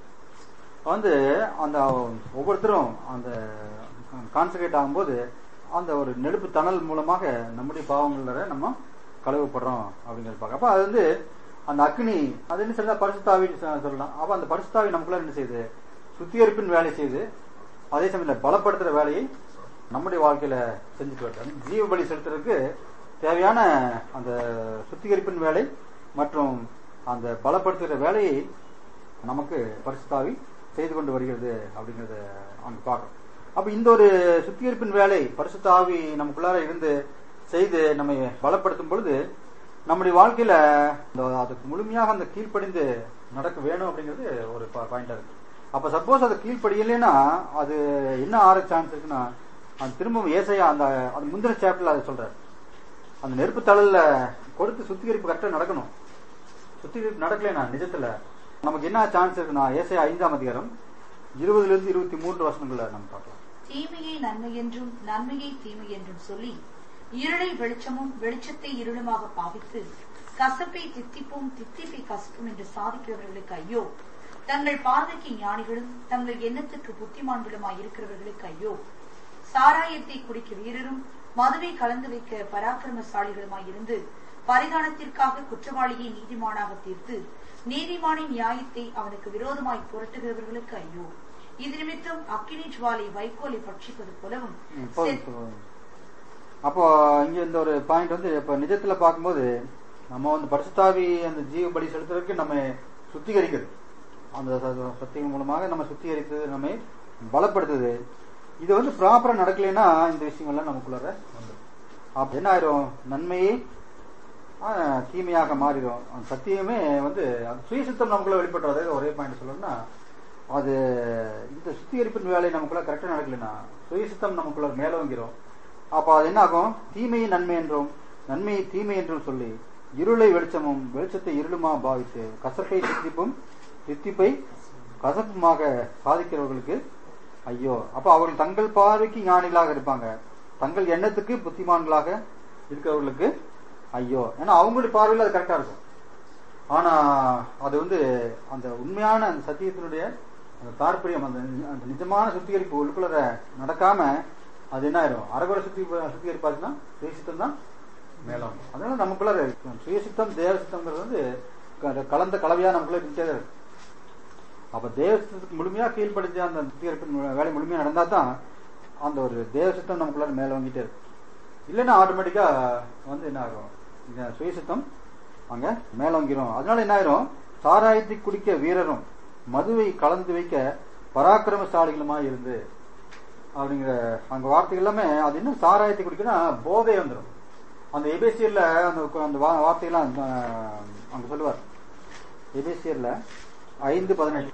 வந்து அந்த ஒவ்வொருத்தரும் அந்த கான்சன்ட்ரேட் ஆகும்போது அந்த ஒரு நெருப்பு தணல் மூலமாக நம்முடைய பாவங்கள நம்ம கழுவப்படுறோம் அப்படிங்கிறது பார்க்க அப்ப அது வந்து அந்த அக்னி அது என்ன சொல்ல பரிசுத்தாவி சொல்லலாம் அப்ப அந்த பரிசுத்தாவி நமக்குள்ள என்ன செய்யுது சுத்திகரிப்பின் வேலை செய்யுது அதே சமயத்துல பலப்படுத்துற வேலையை நம்முடைய வாழ்க்கையில செஞ்சுட்டு வருது ஜீவ பலி செலுத்துறதுக்கு தேவையான அந்த சுத்திகரிப்பின் வேலை மற்றும் அந்த பலப்படுத்துகிற வேலையை நமக்கு பரிசுத்தாவி செய்து கொண்டு வருகிறது அப்படிங்கறத அங்க பார்க்கணும் அப்ப இந்த ஒரு சுத்திகரிப்பின் வேலை பரிசுத்தாவி நமக்குள்ளார இருந்து செய்து நம்மை பலப்படுத்தும் பொழுது நம்முடைய வாழ்க்கையில இந்த அதுக்கு முழுமையாக அந்த கீழ்ப்படிந்து நடக்க வேணும் அப்படிங்கிறது ஒரு பாயிண்டா இருக்கு அப்ப சப்போஸ் அது கீழ்ப்படியலைன்னா அது என்ன ஆற சான்ஸ் இருக்குன்னா அது திரும்பவும் ஏசையா அந்த அது முந்தின சாப்டர்ல அதை சொல்றாரு அந்த நெருப்பு தழல்ல கொடுத்து சுத்திகரிப்பு கரெக்டா நடக்கணும் சுத்திகரிப்பு நடக்கலைன்னா நிஜத்துல நமக்கு என்ன சான்ஸ் இருக்குன்னா ஏசையா ஐந்தாம் அதிகாரம் இருபதுல இருந்து இருபத்தி மூன்று வருஷங்கள்ல நம்ம பார்க்கலாம்
தீமையை நன்மை என்றும் நன்மையை தீமை என்றும் சொல்லி இருளை வெளிச்சமும் வெளிச்சத்தை இருளுமாக பாவித்து கசப்பை தித்திப்பும் தித்திப்பை கசப்பும் என்று சாதிக்கிறவர்களுக்கு ஐயோ தங்கள் பார்வைக்கு ஞானிகளும் தங்கள் எண்ணத்துக்கு புத்திமான்களுமாய் இருக்கிறவர்களுக்கு ஐயோ சாராயத்தை குடிக்க வீரரும் மதுவை கலந்து வைக்க பராக்கிரமசாலிகளுமாய் இருந்து பரிதானத்திற்காக குற்றவாளியை நீதிமானாக தீர்த்து நீதிமானின் நியாயத்தை அவனுக்கு விரோதமாய் புரட்டுகிறவர்களுக்கு ஐயோ இது நிமித்தம் அக்கினி ஜுவாலை வைக்கோலை பட்சிப்பது போலவும்
ம், போதும், போதும். அப்போ இங்க இந்த ஒரு பாயிண்ட் வந்து இப்ப நிஜத்துல பார்க்கும்போது நம்ம வந்து பரிசுத்தாவி அந்த ஜீவ பலி செலுத்துறதுக்கு நம்ம சுத்திகரிக்குது அந்த ச- சத்தியம் மூலமாக நம்ம சுத்திகரித்தது நம்மை பலப்படுத்துது இது வந்து ப்ராப்பரா நடக்கலைன்னா இந்த விஷயங்கள்லாம் நமக்குள்ளார வந்துடும் அப்ப என்ன ஆயிரும் நன்மையை ஆ, தீமையாக மாறிடும் அந்த சத்தியமே வந்து அந்த சுயசுத்தம் நமக்குள்ள வெளிப்பட்டு அதாவது ஒரே பாயிண்ட் சொல்லணும்னா அது இந்த சுத்திகரிப்பின் வேலை நமக்குள்ள கரெக்டா நடக்கலைன்னா சுயசுத்தம் நமக்குள்ள மேலோங்கிறோம் அப்ப அது என்ன ஆகும் தீமையை நன்மை என்றும் நன்மையை தீமை என்றும் சொல்லி இருளை வெளிச்சமும் வெளிச்சத்தை இருளுமா பாவித்து கசப்பை தித்திப்பும் தித்திப்பை கசப்புமாக சாதிக்கிறவர்களுக்கு ஐயோ அப்ப அவர்கள் தங்கள் பார்வைக்கு ஞானிகளாக இருப்பாங்க தங்கள் எண்ணத்துக்கு புத்திமான்களாக இருக்கிறவர்களுக்கு ஐயோ ஏன்னா அவங்களுடைய பார்வையில் அது கரெக்டா இருக்கும் ஆனா அது வந்து அந்த உண்மையான அந்த சத்தியத்தினுடைய அந்த தாற்பயம் அந்த அந்த நிஜமான சுத்திகரிப்பு உள்ளுக்குள்ள நடக்காம அது என்ன ஆயிரும் அறகுறை சுத்தி சுத்திகரிப்பாச்சுன்னா சுயசித்தம் தான் மேலும் அதனால நமக்குள்ள இருக்கு. சுயசித்தம் தேவசித்தம்ங்கிறது வந்து க- கலந்த கலவையா நமக்குள்ள இருந்துட்டே தான் இருக்கு அப்ப தேவசித்தத்துக்கு முழுமையா கீழ்ப்படுத்தி அந்த சுத்திகரிப்பின் மு- வேலை முழுமையா நடந்தா தான் அந்த ஒரு தேவசித்தம் நமக்குள்ள மேல வாங்கிட்டே இருக்கு இல்லைன்னா ஆட்டோமேட்டிக்கா வந்து என்ன ஆகும் இந்த சுயசித்தம் அங்க மேலோங்கிரும் அதனால என்ன ஆயிரும் சாராயத்தை குடிக்க வீரரும் மதுவை கலந்து வைக்க பராக்கிரமசாலிகளுமா இருந்து அப்படிங்கிற அங்க வார்த்தைகள் எல்லாமே அது என்ன சாராயத்தை குடிக்கணும் போதை வந்துடும் அந்த எபேசியர்ல அந்த அந்த வா- வார்த்தையெல்லாம் அந்த, அங்க சொல்லுவார் எபேசியர்ல ஐந்து பதினெட்டு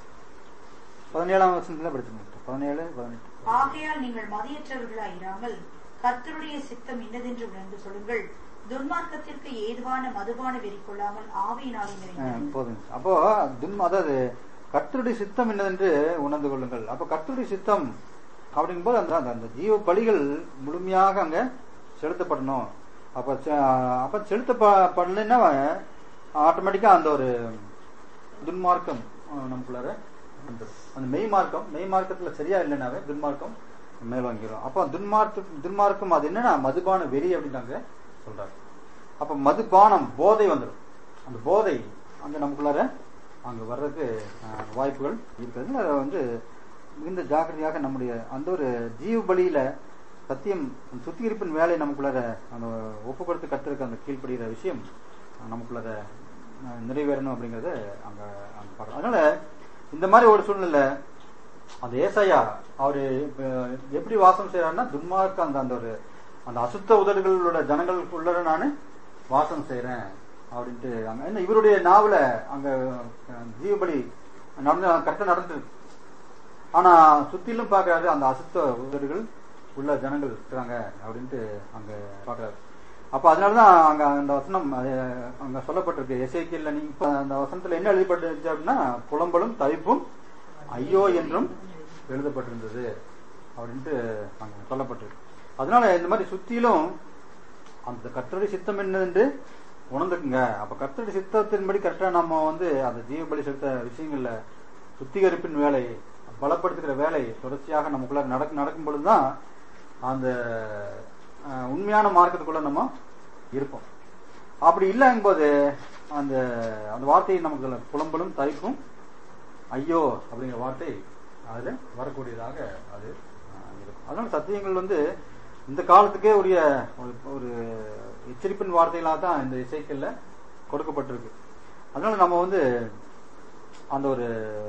பதினேழாம் வருஷத்துல படிச்சுங்க பதினேழு பதினெட்டு
ஆகையால் நீங்கள் மதியற்றவர்களாய் இராமல் கர்த்தருடைய சித்தம் இன்னதென்று உணர்ந்து சொல்லுங்கள் துன்மார்க்கத்திற்கு ஏதுவான மதுபான வெறி கொள்ளாமல் ஆவியினாலே
ஆ,
நிறைந்தது
போதும் அப்போ துன்ம அதாவது கர்த்தருடைய சித்தம் என்னதென்று உணர்ந்து கொள்ளுங்கள் அப்ப கர்த்தருடைய சித்தம் அப்படிங்கும்போது அந்த அந்த- அந்த ஜீவ பலிகள் முழுமையாக அங்க செலுத்தப்படணும் அப்ப செ- அப்ப செலுத்தப்படலைன்னா ஆட்டோமேட்டிக்கா அந்த ஒரு துன்மார்க்கம் ஆ, நமக்குள்ளார வந்துரும். அந்த மெய் மார்க்கம் மெய் மார்க்கத்துல சரியா இல்லைனாவே துன்மார்க்கம் மேல் வாங்கிடும் அப்போ துன்மார்க்க துன்மார்க்கம் அது என்னன்னா மதுபான வெறி அப்படின்னாங்க சொல்றாரு அப்ப மதுபானம் போதை வந்துடும் அந்த போதை அங்க நமக்குள்ளார அங்க வர்றதுக்கு அஹ், வாய்ப்புகள் இருக்கிறது அதை வந்து மிகுந்த ஜாக்கிரதையாக நம்முடைய அந்த ஒரு ஜீவ பலியில சத்தியம் அந்த சுத்திகரிப்பின் வேலை நமக்குள்ளார அந்த ஒப்பு கொடுத்து கத்திருக்க அந்த கீழ்ப்படுகிற விஷயம் அஹ், நமக்குள்ளார அஹ், நிறைவேறணும் அப்படிங்கறத அங்க அங்க பார்க்கணும் அதனால இந்த மாதிரி ஒரு சூழ்நிலை அந்த ஏசாயா அவரு இப்ப எப்படி வாசம் செய்யறாருன்னா துன்மார்க்க அந்த அந்த ஒரு அந்த அசுத்த உதடுகளோட ஜனங்களுக்குள்ள நானு வாசம் செய்யறேன் அப்படின்ட்டு அங்க என்ன இவருடைய நாவல அங்க அஹ், ஜீவபலி நடந்து கரெக்டா நடந்துருக்கு ஆனா சுத்திலும் பாக்குறாரு அந்த அசுத்த உதடுகள் உள்ள ஜனங்கள் இருக்கிறாங்க அப்படின்ட்டு அங்க பாக்குறாரு அப்ப அதனாலதான் அங்க அந்த வசனம் அது அங்க சொல்லப்பட்டிருக்கு எசைக்கில் நீ இப்ப அந்த வசனத்துல என்ன எழுதப்பட்டிருச்சு அப்படின்னா புலம்பலும் தவிப்பும் ஐயோ என்றும் எழுதப்பட்டிருந்தது அப்படின்ட்டு அங்க சொல்லப்பட்டிருக்கு அதனால இந்த மாதிரி சுத்திலும் அந்த கர்த்தருடைய சித்தம் என்னது உணர்ந்துக்குங்க அப்ப கர்த்தருடைய சித்தத்தின்படி கரெக்டா நம்ம வந்து அந்த ஜீவபலி செலுத்த விஷயங்கள்ல சுத்திகரிப்பின் வேலை பலப்படுத்துகிற வேலை தொடர்ச்சியாக நமக்குள்ள நடக்கும் நடக்கும் பொழுதுதான் அந்த அஹ், உண்மையான மார்க்கத்துக்குள்ள நம்ம இருப்போம் அப்படி இல்லைங்கும்போது அந்த அந்த வார்த்தை நமக்கு புலம்பலும் தவிப்பும் ஐயோ அப்படிங்கிற வார்த்தை அதுல வரக்கூடியதாக அது அஹ், இருக்கும் அதனால சத்தியங்கள் வந்து இந்த காலத்துக்கே உரிய ஒரு- ஒரு எச்சரிப்பின் வார்த்தைகளாக தான் இந்த இசைக்கல்ல கொடுக்கப்பட்டிருக்கு அதனால நம்ம வந்து அந்த ஒரு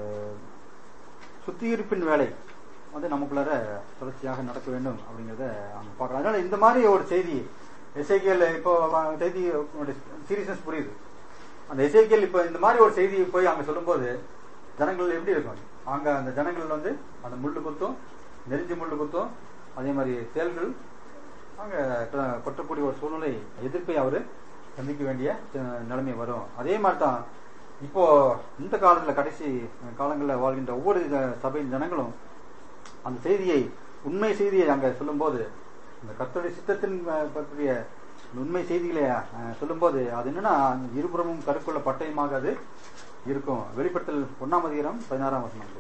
சுத்திகரிப்பின் வேலை வந்து நமக்குள்ளார தொடர்ச்சியாக நடக்க வேண்டும் அப்படிங்கறத அவங்க பார்க்கலாம் அதனால இந்த மாதிரி ஒரு செய்தி எஸ்ஐகேல இப்போ செய்தி சீரியஸ்னஸ் புரியுது அந்த எஸ்ஐகேல் இப்போ இந்த மாதிரி ஒரு செய்தி போய் அங்க சொல்லும்போது ஜனங்கள் எப்படி இருக்கும் அங்க அந்த ஜனங்கள் வந்து அந்த முள்ளு குத்தும் நெருஞ்சி முள்ளு குத்தும் அதே மாதிரி தேள்கள் அங்க க- கொட்டக்கூடிய ஒரு சூழ்நிலை எதிர்ப்பை அவரு சந்திக்க வேண்டிய அஹ், நிலைமை வரும் அதே மாதிரி தான் இப்போ இந்த காலத்துல கடைசி காலங்களில் வாழ்கின்ற ஒவ்வொரு ஜ- சபையின் ஜனங்களும் அந்த செய்தியை உண்மை செய்தியை அங்க சொல்லும்போது இந்த கர்த்தருடைய சித்தத்தின் அஹ், பற்றிய அந்த உண்மை செய்திகளை அஹ், சொல்லும்போது அது என்னன்னா அந்த இருபுறமும் கருக்குள்ள பட்டயமாக அது இருக்கும் வெளிப்படுத்தல் ஒன்னாம் அதிகாரம் பதினாறாம் வசனம்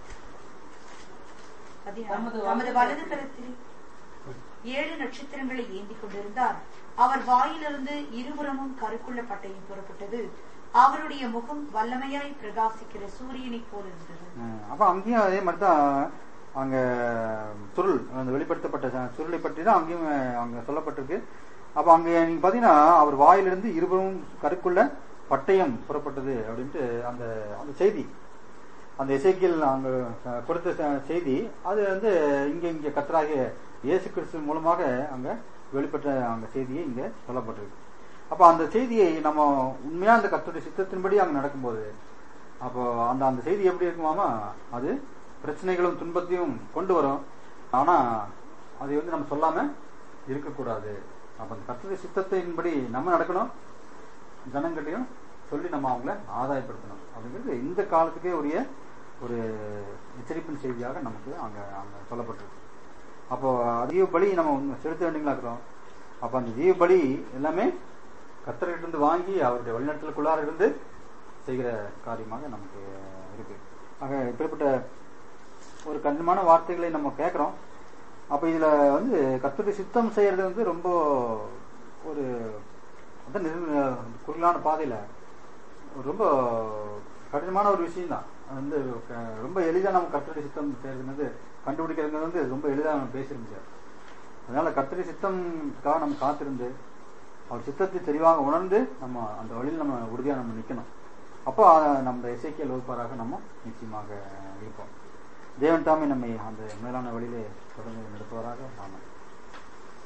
பதினாறு.
தமது
தமது வலது கரத்தில் ஏழு நட்சத்திரங்களை ஏந்தி கொண்டிருந்தார் அவர் வாயிலிருந்து இருபுறமும் கருக்குள்ள பட்டயம் புறப்பட்டது அவருடைய முகம் வல்லமையாய் பிரகாசிக்கிற சூரியனைப் போல் இருந்தது
அஹ் அப்ப அங்கேயும் அதே மாதிரி தான் அங்க சுருள் அந்த வெளிப்படுத்தப்பட்ட ச- சுருளை பற்றி தான் அங்கேயும் அஹ், அங்க சொல்லப்பட்டிருக்கு அப்ப அங்க நீங்க பாத்தீங்கன்னா அவர் வாயிலிருந்து இருபுறம் கருக்குள்ள பட்டயம் புறப்பட்டது அப்படின்ட்டு அந்த அந்த செய்தி அந்த இசைக்கில் அங்க அஹ், கொடுத்த ச- செய்தி அது வந்து இங்க இங்க கத்தராகிய இயேசு கிறிஸ்து மூலமாக அங்க வெளிப்பட்ட அந்த செய்தியை இங்க சொல்லப்பட்டிருக்கு அப்ப அந்த செய்தியை நம்ம உண்மையா அந்த கர்த்தருடைய சித்தத்தின்படி அங்க நடக்கும்போது அப்போ அந்த அந்த செய்தி எப்படி இருக்குமாமா அது பிரச்சனைகளும் துன்பத்தையும் கொண்டு வரும் ஆனா அதை வந்து நம்ம சொல்லாம இருக்கக்கூடாது அப்ப அந்த கர்த்தருடைய சித்தத்தின்படி நம்ம நடக்கணும் ஜனங்கிட்டையும் சொல்லி நம்ம அவங்கள ஆதாயப்படுத்தணும் அப்படிங்கிறது இந்த காலத்துக்கே உரிய ஒரு எச்சரிப்பின் செய்தியாக நமக்கு அங்க அங்க சொல்லப்பட்டிருக்கு அப்போ ஜீவ பலி நம்ம உண்மை செலுத்த வேண்டியங்களா இருக்கிறோம் அப்ப அந்த ஜீவ பலி எல்லாமே கர்த்தர்கிட்ட இருந்து வாங்கி அவருடைய வழிநடத்தலுக்குள்ளார இருந்து செய்கிற காரியமாக நமக்கு இருக்கு ஆக இப்படிப்பட்ட ஒரு கடினமான வார்த்தைகளை நம்ம கேட்கிறோம் அப்ப இதுல வந்து கர்த்தருடைய சித்தம் செய்யறது வந்து ரொம்ப ஒரு அதான் நிரு- குறுகலான பாதையில ரொம்ப கடினமான ஒரு விஷயம் தான் வந்து க- ரொம்ப எளிதா நம்ம கர்த்தருடைய சித்தம் செய்யறது கண்டுபிடிக்கிறது வந்து ரொம்ப எளிதா நம்ம பேசிட முடியாது அதனால கர்த்தருடைய சித்தம்காக நம்ம காத்திருந்து அவர் சித்தத்தை தெளிவாக உணர்ந்து நம்ம அந்த வழியில் நம்ம உறுதியா நம்ம நிக்கணும் அப்போ அஹ், நம்ம இசைக்கியல் வகுப்பாராக நம்ம நிச்சயமாக இருப்போம் தேவன் தாமே நம்மை அந்த மேலான வழியிலே தொடர்ந்து நடத்துவாராக ஆமாம்